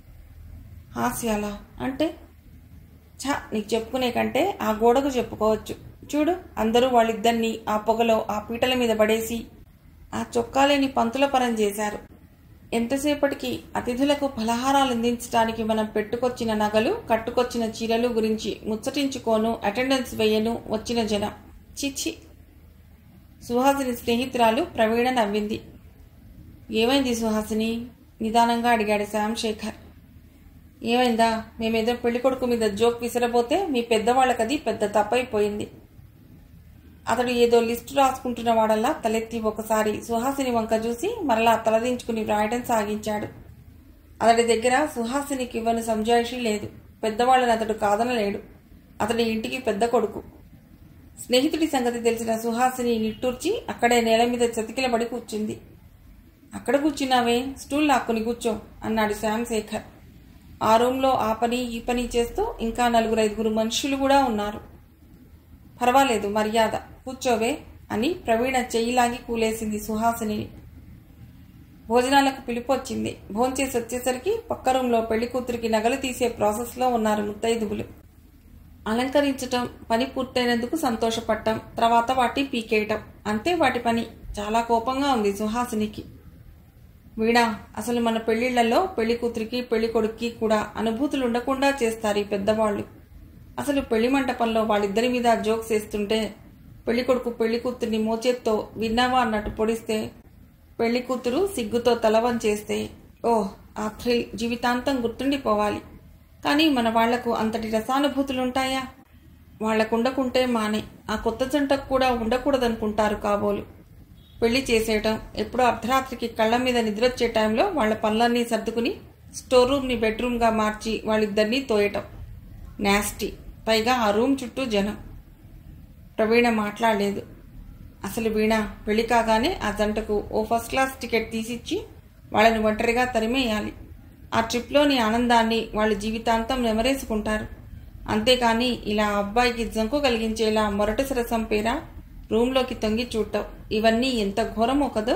హాస్యాలా అంటే ఛ నీకు చెప్పుకునే కంటే ఆ గోడకు చెప్పుకోవచ్చు చూడు అందరూ వాళ్ళిద్దరినీ ఆ పొగలో ఆ పీటల మీద పడేసి ఆ చొక్కాలేని పంతుల పరం చేశారు ఎంతసేపటికి అతిథులకు ఫలహారాలు అందించడానికి మనం పెట్టుకొచ్చిన నగలు కట్టుకొచ్చిన చీరలు గురించి ముచ్చటించుకోను అటెండెన్స్ వేయను వచ్చిన జనం చిచ్చి సుహాసిని స్నేహితురాలు ప్రవీణ నవ్వింది ఏమైంది సుహాసిని నిదానంగా అడిగాడు శ్యామ్ శేఖర్ ఏమైందా మేమేదో పెళ్లికొడుకు మీద జోక్ విసరబోతే మీ పెద్దవాళ్ళకది పెద్ద తప్పైపోయింది అతడు ఏదో లిస్టు రాసుకుంటున్న వాడల్లా తలెత్తి ఒకసారి సుహాసిని వంక చూసి మరలా తలదించుకుని వ్రాయడం సాగించాడు అతడి దగ్గర సుహాసినికి ఇవ్వని సంజాయిషి లేదు పెద్దవాళ్ళని అతడు కాదనలేడు అతడి ఇంటికి పెద్ద కొడుకు స్నేహితుడి సంగతి తెలిసిన సుహాసిని నిట్టూర్చి అక్కడే నేల మీద చతికిలబడి కూర్చుంది అక్కడ కూర్చున్నావే స్టూల్ లాక్కుని కూర్చో అన్నాడు శ్యామ్ శేఖర్ ఆ రూంలో ఆ పని ఈ పని చేస్తూ ఇంకా నలుగురు ఐదుగురు మనుషులు కూడా ఉన్నారు పర్వాలేదు మర్యాద కూర్చోవే అని ప్రవీణ చెయ్యిలాగి కూలేసింది సుహాసిని భోజనాలకు పిలుపు వచ్చింది భోంచేసి వచ్చేసరికి పక్క రూంలో పెళ్లి కూతురికి నగలు తీసే ప్రాసెస్లో ఉన్నారు ముత్తైదువులు అలంకరించటం పని పూర్తయినందుకు సంతోషపడటం తర్వాత వాటి పీకేయటం అంతే వాటి పని చాలా కోపంగా ఉంది సుహాసినికి వీడా అసలు మన పెళ్లిళ్లలో పెళ్లి కూతురికి పెళ్లి కొడుక్కి కూడా అనుభూతులు ఉండకుండా చేస్తారు ఈ పెద్దవాళ్ళు అసలు పెళ్లి మంటపంలో వాళ్ళిద్దరి మీద జోక్స్ వేస్తుంటే పెళ్లి కొడుకు పెళ్లి కూతుర్ని మోచేత్తో విన్నావా అన్నట్టు పొడిస్తే పెళ్లి కూతురు సిగ్గుతో తలవం చేస్తే ఓహ్ ఆ థ్రిల్ జీవితాంతం గుర్తుండిపోవాలి కానీ మన వాళ్లకు అంతటి రసానుభూతులుంటాయా వాళ్లకుండకుంటే మానే ఆ కొత్త జంటకు కూడా ఉండకూడదనుకుంటారు కాబోలు పెళ్లి చేసేయటం ఎప్పుడో అర్ధరాత్రికి కళ్ళ మీద నిద్రొచ్చే టైంలో వాళ్ళ పనులన్నీ సర్దుకుని స్టోర్ రూమ్ని బెడ్రూమ్గా మార్చి వాళ్ళిద్దరినీ తోయటం నాస్టీ పైగా ఆ రూమ్ చుట్టూ జనం ప్రవీణ మాట్లాడలేదు అసలు వీణ పెళ్లి కాగానే ఆ జంటకు ఓ ఫస్ట్ క్లాస్ టికెట్ తీసిచ్చి వాళ్ళని ఒంటరిగా తరిమేయాలి ఆ ట్రిప్లోని ఆనందాన్ని వాళ్ళు జీవితాంతం నెమరేసుకుంటారు అంతేకాని ఇలా అబ్బాయికి జంకు కలిగించేలా మొరటి సరసం పేర రూంలోకి తొంగి చూడటం ఇవన్నీ ఎంత ఘోరమో కదో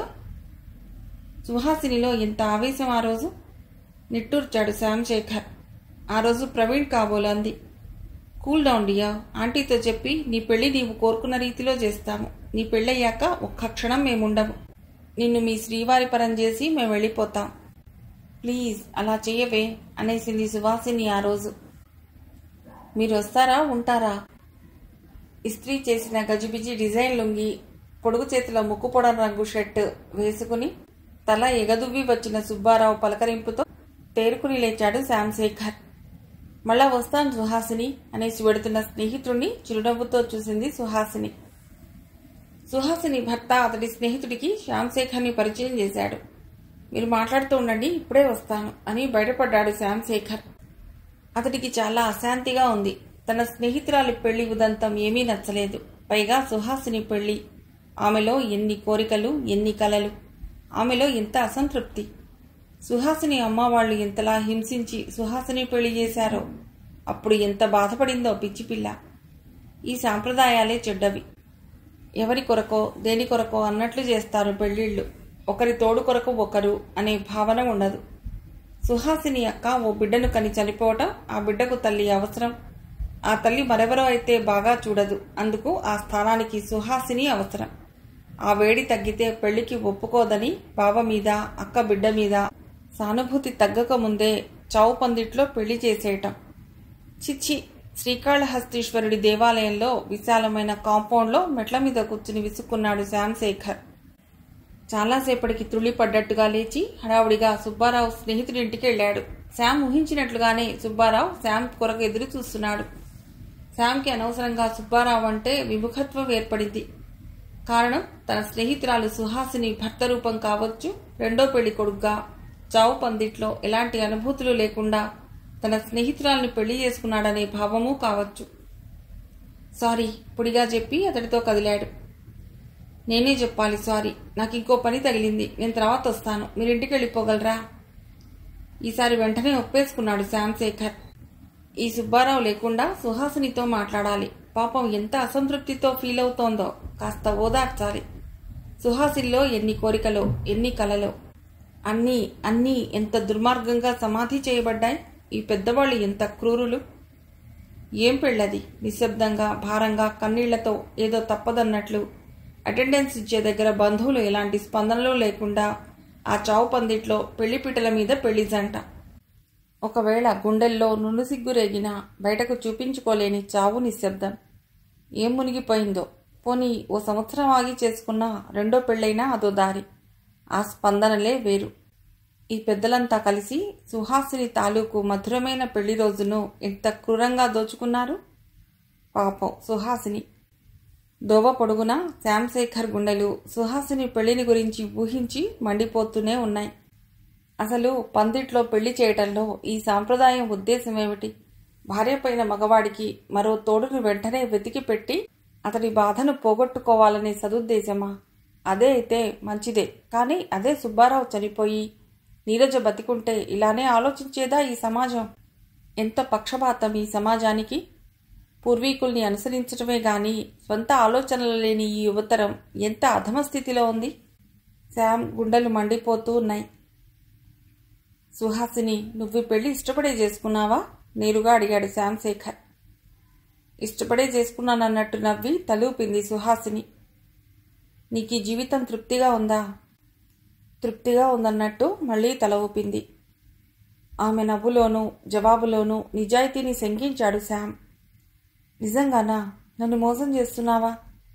సుహాసినిలో ఎంత ఆవేశం ఆ రోజు నిట్టూర్చాడు శ్యామ్ శేఖర్ ఆ రోజు ప్రవీణ్ కాబోలు అంది కూల్ డౌన్ డియా ఆంటీతో చెప్పి నీ పెళ్లి నీవు కోరుకున్న రీతిలో చేస్తాము నీ పెళ్ళయ్యాక ఒక్క క్షణం మేముండము నిన్ను మీ శ్రీవారి పరం చేసి మేము వెళ్ళిపోతాం ప్లీజ్ అలా చెయ్యవే అనేసింది సువాసిని ఆ రోజు మీరు వస్తారా ఉంటారా ఇస్త్రీ చేసిన గజిబిజి డిజైన్ లుంగి పొడుగు చేతిలో ముక్కుపొడం రంగు షర్ట్ వేసుకుని తల ఎగదువ్వి వచ్చిన సుబ్బారావు పలకరింపుతో తేరుకుని లేచాడు శ్యామ్శేఖర్ మళ్ళా వస్తాను సుహాసిని అనేసి వెడుతున్న స్నేహితుడిని చిరునవ్వుతో చూసింది సుహాసిని సుహాసిని భర్త అతడి స్నేహితుడికి శ్యామ్శేఖర్ని పరిచయం చేశాడు మీరు మాట్లాడుతూ ఉండండి ఇప్పుడే వస్తాను అని బయటపడ్డాడు శ్యామ్శేఖర్ అతడికి చాలా అశాంతిగా ఉంది తన స్నేహితురాలి పెళ్లి ఉదంతం ఏమీ నచ్చలేదు పైగా సుహాసిని పెళ్లి ఆమెలో ఎన్ని కోరికలు ఎన్ని కలలు ఆమెలో ఎంత అసంతృప్తి సుహాసిని అమ్మ వాళ్ళు ఎంతలా హింసించి సుహాసిని పెళ్లి చేశారో అప్పుడు ఎంత బాధపడిందో పిచ్చిపిల్ల ఈ సాంప్రదాయాలే చెడ్డవి ఎవరి కొరకో దేని కొరకో అన్నట్లు చేస్తారు పెళ్లిళ్ళు ఒకరి తోడు కొరకు ఒకరు అనే భావన ఉండదు సుహాసిని అక్క ఓ బిడ్డను కని చనిపోవటం ఆ బిడ్డకు తల్లి అవసరం ఆ తల్లి మరెవరో అయితే బాగా చూడదు అందుకు ఆ స్థానానికి సుహాసిని అవసరం ఆ వేడి తగ్గితే పెళ్లికి ఒప్పుకోదని బావ మీద అక్క బిడ్డ మీద సానుభూతి తగ్గక ముందే చావు పందిట్లో పెళ్లి చేసేయటం చిచ్చి శ్రీకాళహస్తీశ్వరుడి దేవాలయంలో విశాలమైన కాంపౌండ్లో మెట్ల మీద కూర్చుని విసుక్కున్నాడు శ్యామ్శేఖర్ చాలాసేపటికి తుళ్ళిపడ్డట్టుగా లేచి హడావుడిగా సుబ్బారావు స్నేహితుడింటికి వెళ్ళాడు శ్యామ్ ఊహించినట్లుగానే సుబ్బారావు శ్యామ్ కొరకు ఎదురు చూస్తున్నాడు శ్యామ్కి అనవసరంగా సుబ్బారావు అంటే విముఖత్వం ఏర్పడింది కారణం తన స్నేహితురాలు సుహాసిని భర్త రూపం కావచ్చు రెండో పెళ్లి కొడుగ్గా చావు పందిట్లో ఎలాంటి అనుభూతులు లేకుండా తన స్నేహితురాల్ని పెళ్లి చేసుకున్నాడనే భావమూ కావచ్చు సారీ పొడిగా చెప్పి అతడితో కదిలాడు నేనే చెప్పాలి సారీ నాకు ఇంకో పని తగిలింది నేను తర్వాత వస్తాను మీరు ఇంటికి వెళ్ళిపోగలరా ఈసారి వెంటనే ఒప్పేసుకున్నాడు శ్యామ్శేఖర్ ఈ సుబ్బారావు లేకుండా సుహాసినితో మాట్లాడాలి పాపం ఎంత అసంతృప్తితో ఫీల్ అవుతోందో కాస్త ఓదార్చాలి సుహాసిల్లో ఎన్ని కోరికలో ఎన్ని కలలో అన్నీ అన్నీ ఎంత దుర్మార్గంగా సమాధి చేయబడ్డాయి ఈ పెద్దవాళ్ళు ఎంత క్రూరులు ఏం పెళ్ళది నిశ్శబ్దంగా భారంగా కన్నీళ్లతో ఏదో తప్పదన్నట్లు అటెండెన్స్ ఇచ్చే దగ్గర బంధువులు ఎలాంటి స్పందనలు లేకుండా ఆ చావు పందిట్లో పెళ్లిపీటల మీద పెళ్లి జంట ఒకవేళ గుండెల్లో నునుసిగ్గు రేగినా బయటకు చూపించుకోలేని చావు నిశ్శబ్దం ఏం మునిగిపోయిందో పోనీ ఓ సంవత్సరం ఆగి చేసుకున్న రెండో పెళ్ళైనా అదో దారి ఆ స్పందనలే వేరు ఈ పెద్దలంతా కలిసి సుహాసిని తాలూకు మధురమైన పెళ్లి రోజును ఎంత క్రూరంగా దోచుకున్నారు పాపం సుహాసిని దోవ పొడుగున శ్యామ్శేఖర్ గుండెలు సుహాసిని పెళ్లిని గురించి ఊహించి మండిపోతూనే ఉన్నాయి అసలు పందిట్లో పెళ్లి చేయటంలో ఈ సాంప్రదాయం ఉద్దేశం ఏమిటి భార్యపైన మగవాడికి మరో తోడును వెంటనే వెతికి పెట్టి అతడి బాధను పోగొట్టుకోవాలనే సదుద్దేశమా అదే అయితే మంచిదే కానీ అదే సుబ్బారావు చనిపోయి నీరజ బతికుంటే ఇలానే ఆలోచించేదా ఈ సమాజం ఎంత పక్షపాతం ఈ సమాజానికి పూర్వీకుల్ని అనుసరించడమే గాని స్వంత ఆలోచనలు లేని ఈ యువతరం ఎంత అధమ స్థితిలో ఉంది శామ్ గుండెలు మండిపోతూ ఉన్నాయి సుహాసిని నువ్వు ఈ పెళ్లి ఇష్టపడే చేసుకున్నావా నేరుగా అడిగాడు శ్యామ్ శేఖర్ ఇష్టపడే చేసుకున్నానన్నట్టు నవ్వి తలూపింది సుహాసిని నీకు ఈ జీవితం తృప్తిగా ఉందా తృప్తిగా ఉందన్నట్టు మళ్ళీ తల ఊపింది ఆమె నవ్వులోనూ జవాబులోనూ నిజాయితీని శంకించాడు శామ్ నిజంగానా నన్ను మోసం చేస్తున్నావా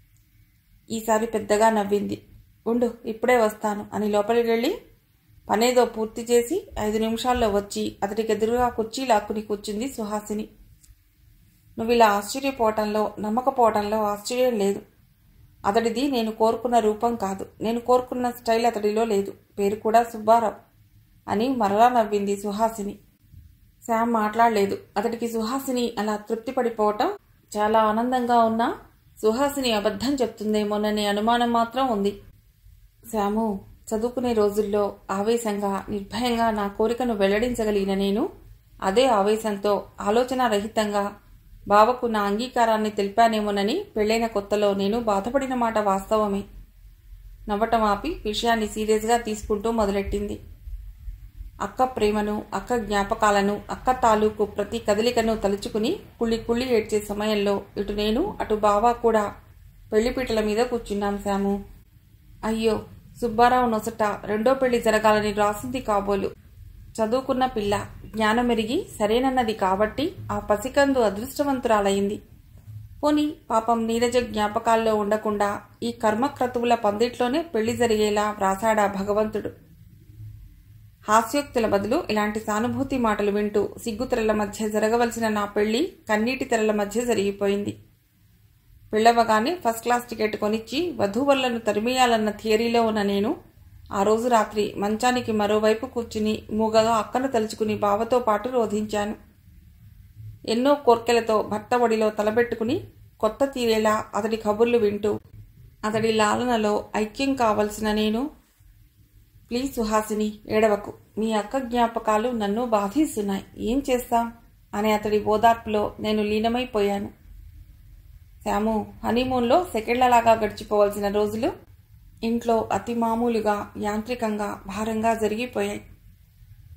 ఈసారి పెద్దగా నవ్వింది ఉండు ఇప్పుడే వస్తాను అని లోపలికి వెళ్ళి పనేదో పూర్తి చేసి ఐదు నిమిషాల్లో వచ్చి అతడికి ఎదురుగా కుర్చీ లాక్కుని కూర్చుంది సుహాసిని నువ్వు ఇలా ఆశ్చర్యపోవటంలో నమ్మకపోవటంలో ఆశ్చర్యం లేదు అతడిది నేను కోరుకున్న రూపం కాదు నేను కోరుకున్న స్టైల్ అతడిలో లేదు పేరు కూడా సుబ్బారావు అని మరలా నవ్వింది సుహాసిని శామ్ మాట్లాడలేదు అతడికి సుహాసిని అలా తృప్తి పడిపోవటం చాలా ఆనందంగా ఉన్నా సుహాసిని అబద్ధం చెప్తుందేమోననే అనుమానం మాత్రం ఉంది శాము చదువుకునే రోజుల్లో ఆవేశంగా నిర్భయంగా నా కోరికను వెల్లడించగలిగిన నేను అదే ఆవేశంతో ఆలోచన రహితంగా బావకు నా అంగీకారాన్ని తెలిపానేమోనని పెళ్ళైన కొత్తలో నేను బాధపడిన మాట వాస్తవమే నవ్వటం ఆపి విషయాన్ని సీరియస్గా తీసుకుంటూ మొదలెట్టింది అక్క ప్రేమను అక్క జ్ఞాపకాలను అక్క తాలూకు ప్రతి కదలికను తలుచుకుని కుళ్ళి కుళ్ళి ఏడ్చే సమయంలో ఇటు నేను అటు బావ కూడా పెళ్లిపీటల మీద కూర్చున్నాం శాము అయ్యో సుబ్బారావు నొసట రెండో పెళ్లి జరగాలని రాసింది కాబోలు చదువుకున్న పిల్ల జ్ఞానమెరిగి సరేనన్నది కాబట్టి ఆ పసికందు అదృష్టవంతురాలైంది పోని పాపం నీరజ జ్ఞాపకాల్లో ఉండకుండా ఈ కర్మక్రతువుల పందిట్లోనే పెళ్లి జరిగేలా వ్రాసాడా భగవంతుడు హాస్యోక్తుల బదులు ఇలాంటి సానుభూతి మాటలు వింటూ సిగ్గుతెరల మధ్య జరగవలసిన నా పెళ్లి కన్నీటి తెరల మధ్య జరిగిపోయింది పెళ్ళవగానే ఫస్ట్ క్లాస్ టికెట్ కొనిచ్చి వధూవరులను తరిమేయాలన్న థియరీలో ఉన్న నేను ఆ రోజు రాత్రి మంచానికి మరోవైపు కూర్చుని మూగగా అక్కను తలుచుకుని బావతో పాటు రోధించాను ఎన్నో కోర్కెలతో భర్త ఒడిలో తలబెట్టుకుని కొత్త తీరేలా అతడి కబుర్లు వింటూ అతడి లాలనలో ఐక్యం కావలసిన నేను ప్లీజ్ సుహాసిని ఏడవకు మీ అక్క జ్ఞాపకాలు నన్ను బాధిస్తున్నాయి ఏం చేస్తాం అనే అతడి ఓదార్పులో నేను లీనమైపోయాను శాము హనీమూన్లో సెకండ్లలాగా గడిచిపోవలసిన రోజులు ఇంట్లో అతి మామూలుగా యాంత్రికంగా భారంగా జరిగిపోయాయి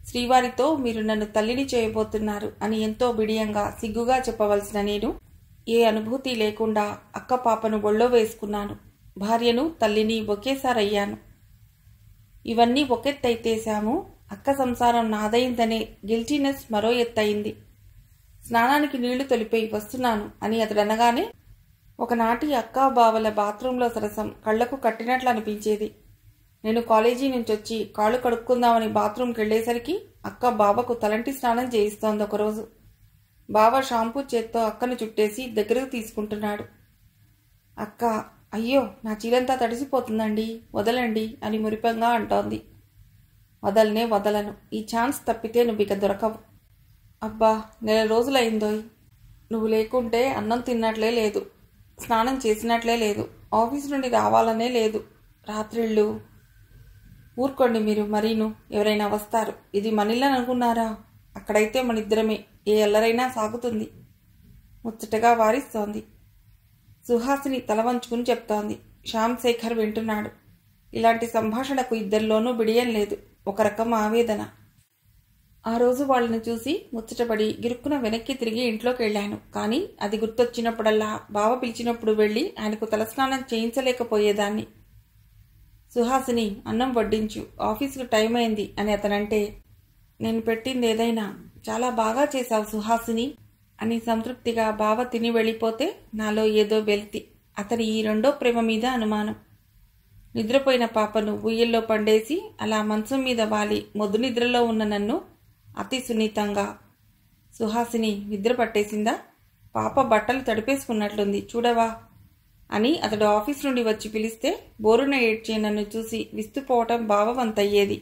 శ్రీవారితో మీరు నన్ను తల్లిని చేయబోతున్నారు అని ఎంతో బిడియంగా సిగ్గుగా చెప్పవలసిన నేను ఏ అనుభూతి లేకుండా అక్క పాపను ఒళ్ళో వేసుకున్నాను భార్యను తల్లిని ఒకేసారయ్యాను ఇవన్నీ ఒకెత్తైతేశాము అక్క సంసారం నాదైందనే గిల్టీనెస్ మరో ఎత్తయింది స్నానానికి నీళ్లు తొలిపోయి వస్తున్నాను అని అతడు అనగానే ఒకనాటి అక్కా బావల బాత్రూంలో సరసం కళ్లకు కట్టినట్లు అనిపించేది నేను కాలేజీ నుంచి వచ్చి కాళ్ళు కడుక్కుందామని బాత్రూంకి వెళ్ళేసరికి అక్క బావకు తలంటి స్నానం చేయిస్తోంది ఒకరోజు బావ షాంపూ చేత్తో అక్కను చుట్టేసి దగ్గరకు తీసుకుంటున్నాడు అక్క అయ్యో నా చీరంతా తడిసిపోతుందండి వదలండి అని మురిపంగా అంటోంది వదలనే వదలను ఈ ఛాన్స్ తప్పితే నువ్వు ఇక దొరకవు అబ్బా నెల రోజులైందోయ్ నువ్వు లేకుంటే అన్నం తిన్నట్లే లేదు స్నానం చేసినట్లే లేదు ఆఫీస్ నుండి రావాలనే లేదు రాత్రిళ్ళు ఊరుకోండి మీరు మరీను ఎవరైనా వస్తారు ఇది మనిల్లని అనుకున్నారా అక్కడైతే మన ఇద్దరమే ఏ ఎల్లరైనా సాగుతుంది ముచ్చటగా వారిస్తోంది సుహాసిని తల వంచుకుని చెప్తోంది శ్యామ్ శేఖర్ వింటున్నాడు ఇలాంటి సంభాషణకు ఇద్దరిలోనూ బిడియం లేదు ఒక రకం ఆవేదన ఆ రోజు వాళ్ళని చూసి ముచ్చటపడి గిరుక్కున వెనక్కి తిరిగి ఇంట్లోకి వెళ్ళాను కానీ అది గుర్తొచ్చినప్పుడల్లా బావ పిలిచినప్పుడు వెళ్ళి ఆయనకు తలస్నానం చేయించలేకపోయేదాన్ని సుహాసిని అన్నం వడ్డించు ఆఫీసుకు టైం అయింది అని అతనంటే నేను పెట్టింది ఏదైనా చాలా బాగా చేశావు సుహాసిని అని సంతృప్తిగా బావ తిని వెళ్ళిపోతే నాలో ఏదో వెల్తి అతని ఈ రెండో ప్రేమ మీద అనుమానం నిద్రపోయిన పాపను ఉయ్యల్లో పండేసి అలా మంచం మీద వాలి మొద్దు నిద్రలో ఉన్న నన్ను అతి సున్నితంగా సుహాసిని నిద్ర పట్టేసిందా పాప బట్టలు తడిపేసుకున్నట్లుంది చూడవా అని అతడు ఆఫీస్ నుండి వచ్చి పిలిస్తే బోరున ఏడ్చే నన్ను చూసి విస్తుపోవటం భావవంతయ్యేది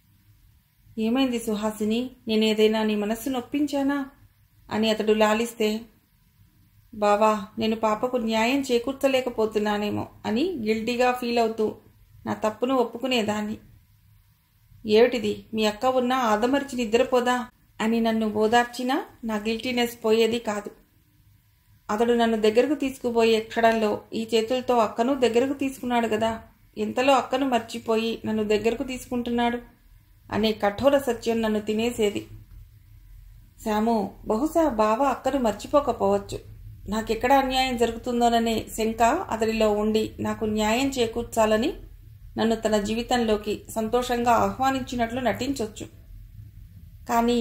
ఏమైంది సుహాసిని నేనేదైనా నీ మనస్సు నొప్పించానా అని అతడు లాలిస్తే బావా నేను పాపకు న్యాయం చేకూర్చలేకపోతున్నానేమో అని గిల్టీగా ఫీల్ అవుతూ నా తప్పును ఒప్పుకునేదాన్ని ఏమిటిది మీ అక్క ఉన్నా ఆదమరిచి నిద్రపోదా అని నన్ను ఓదార్చినా నా గిల్టీనెస్ పోయేది కాదు అతడు నన్ను దగ్గరకు తీసుకుపోయే క్షణంలో ఈ చేతులతో అక్కను దగ్గరకు తీసుకున్నాడు కదా ఎంతలో అక్కను మర్చిపోయి నన్ను దగ్గరకు తీసుకుంటున్నాడు అనే కఠోర సత్యం నన్ను తినేసేది శాము బహుశా బావ అక్కను మర్చిపోకపోవచ్చు నాకెక్కడ అన్యాయం జరుగుతుందోననే శంక అతడిలో ఉండి నాకు న్యాయం చేకూర్చాలని నన్ను తన జీవితంలోకి సంతోషంగా ఆహ్వానించినట్లు నటించొచ్చు కానీ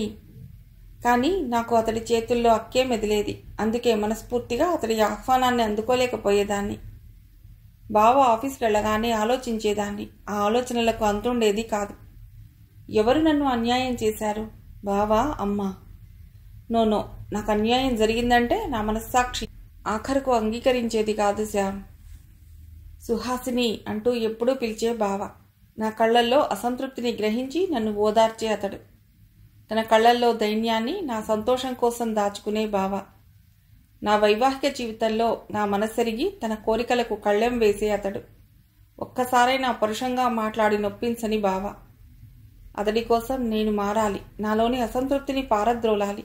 కానీ నాకు అతడి చేతుల్లో అక్కే మెదిలేది అందుకే మనస్ఫూర్తిగా అతడి ఆహ్వానాన్ని అందుకోలేకపోయేదాన్ని బావ ఆఫీస్కి వెళ్ళగానే ఆలోచించేదాన్ని ఆ ఆలోచనలకు అంతుండేది కాదు ఎవరు నన్ను అన్యాయం చేశారు బావా అమ్మా నో నో నాకు అన్యాయం జరిగిందంటే నా మనస్సాక్షి ఆఖరుకు అంగీకరించేది కాదు శ్యామ్ సుహాసిని అంటూ ఎప్పుడూ పిలిచే బావ నా కళ్ళల్లో అసంతృప్తిని గ్రహించి నన్ను ఓదార్చే అతడు తన కళ్ళల్లో దైన్యాన్ని నా సంతోషం కోసం దాచుకునే బావ నా వైవాహిక జీవితంలో నా మనసెరిగి తన కోరికలకు కళ్ళెం వేసే అతడు ఒక్కసారైనా పరుషంగా మాట్లాడి నొప్పించని బావ అతడి కోసం నేను మారాలి నాలోని అసంతృప్తిని పారద్రోలాలి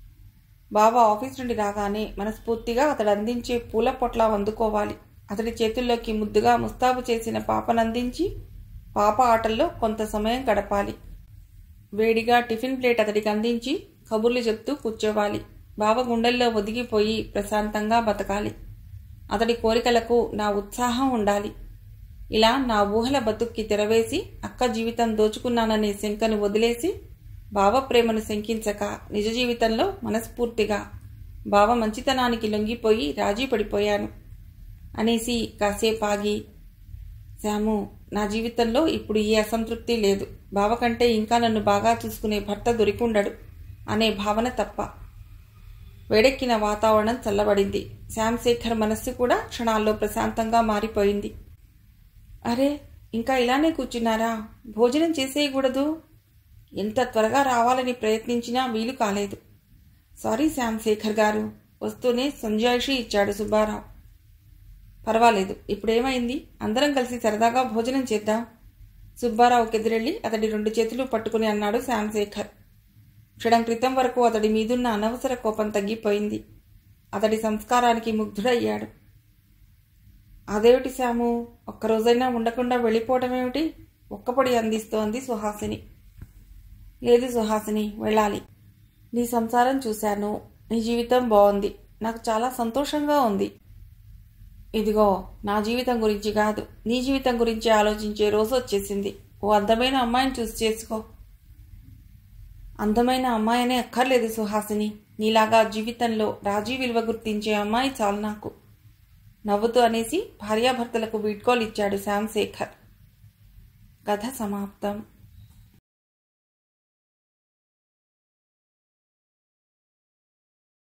బావ ఆఫీస్ నుండి రాగానే మనస్ఫూర్తిగా అతడు అందించే పూల పొట్ల అందుకోవాలి అతడి చేతుల్లోకి ముద్దుగా ముస్తాబు చేసిన పాపనందించి పాప ఆటల్లో కొంత సమయం గడపాలి వేడిగా టిఫిన్ ప్లేట్ అతడికి అందించి కబుర్లు చెప్తూ కూర్చోవాలి బావ గుండెల్లో ఒదిగిపోయి ప్రశాంతంగా బతకాలి అతడి కోరికలకు నా ఉత్సాహం ఉండాలి ఇలా నా ఊహల బతుక్కి తెరవేసి అక్క జీవితం దోచుకున్నాననే శంకను వదిలేసి బావ ప్రేమను శంకించక నిజ జీవితంలో మనస్ఫూర్తిగా బావ మంచితనానికి లొంగిపోయి రాజీ పడిపోయాను అనేసి కాసేపు ఆగి శాము నా జీవితంలో ఇప్పుడు ఏ అసంతృప్తి లేదు బావ కంటే ఇంకా నన్ను బాగా చూసుకునే భర్త దొరికుండడు అనే భావన తప్ప వేడెక్కిన వాతావరణం చల్లబడింది శ్యామ్ శేఖర్ మనస్సు కూడా క్షణాల్లో ప్రశాంతంగా మారిపోయింది అరే ఇంకా ఇలానే కూర్చున్నారా భోజనం చేసేయకూడదు ఎంత త్వరగా రావాలని ప్రయత్నించినా వీలు కాలేదు సారీ శ్యామ్ శేఖర్ గారు వస్తూనే సంజాయిషి ఇచ్చాడు సుబ్బారావు పర్వాలేదు ఇప్పుడేమైంది అందరం కలిసి సరదాగా భోజనం చేద్దాం సుబ్బారావుకి ఎదురెళ్ళి అతడి రెండు చేతులు పట్టుకుని అన్నాడు శ్యామ్ శేఖర్ క్షణం క్రితం వరకు అతడి మీదున్న అనవసర కోపం తగ్గిపోయింది అతడి సంస్కారానికి ముగ్ధుడయ్యాడు అదేమిటి శాము ఒక్కరోజైనా ఉండకుండా వెళ్ళిపోవటమేమిటి ఒక్కపొడి అందిస్తోంది సుహాసిని లేదు సుహాసిని వెళ్ళాలి నీ సంసారం చూశాను నీ జీవితం బాగుంది నాకు చాలా సంతోషంగా ఉంది ఇదిగో నా జీవితం గురించి కాదు నీ జీవితం గురించి ఆలోచించే రోజు వచ్చేసింది ఓ అందమైన అమ్మాయిని చూసి చేసుకో అందమైన అమ్మాయినే అక్కర్లేదు సుహాసిని నీలాగా జీవితంలో రాజీ విలువ గుర్తించే అమ్మాయి చాలు నాకు నవ్వుతూ అనేసి భార్యాభర్తలకు వీడ్కోలు ఇచ్చాడు శ్యామ్ శేఖర్ కథ సమాప్తం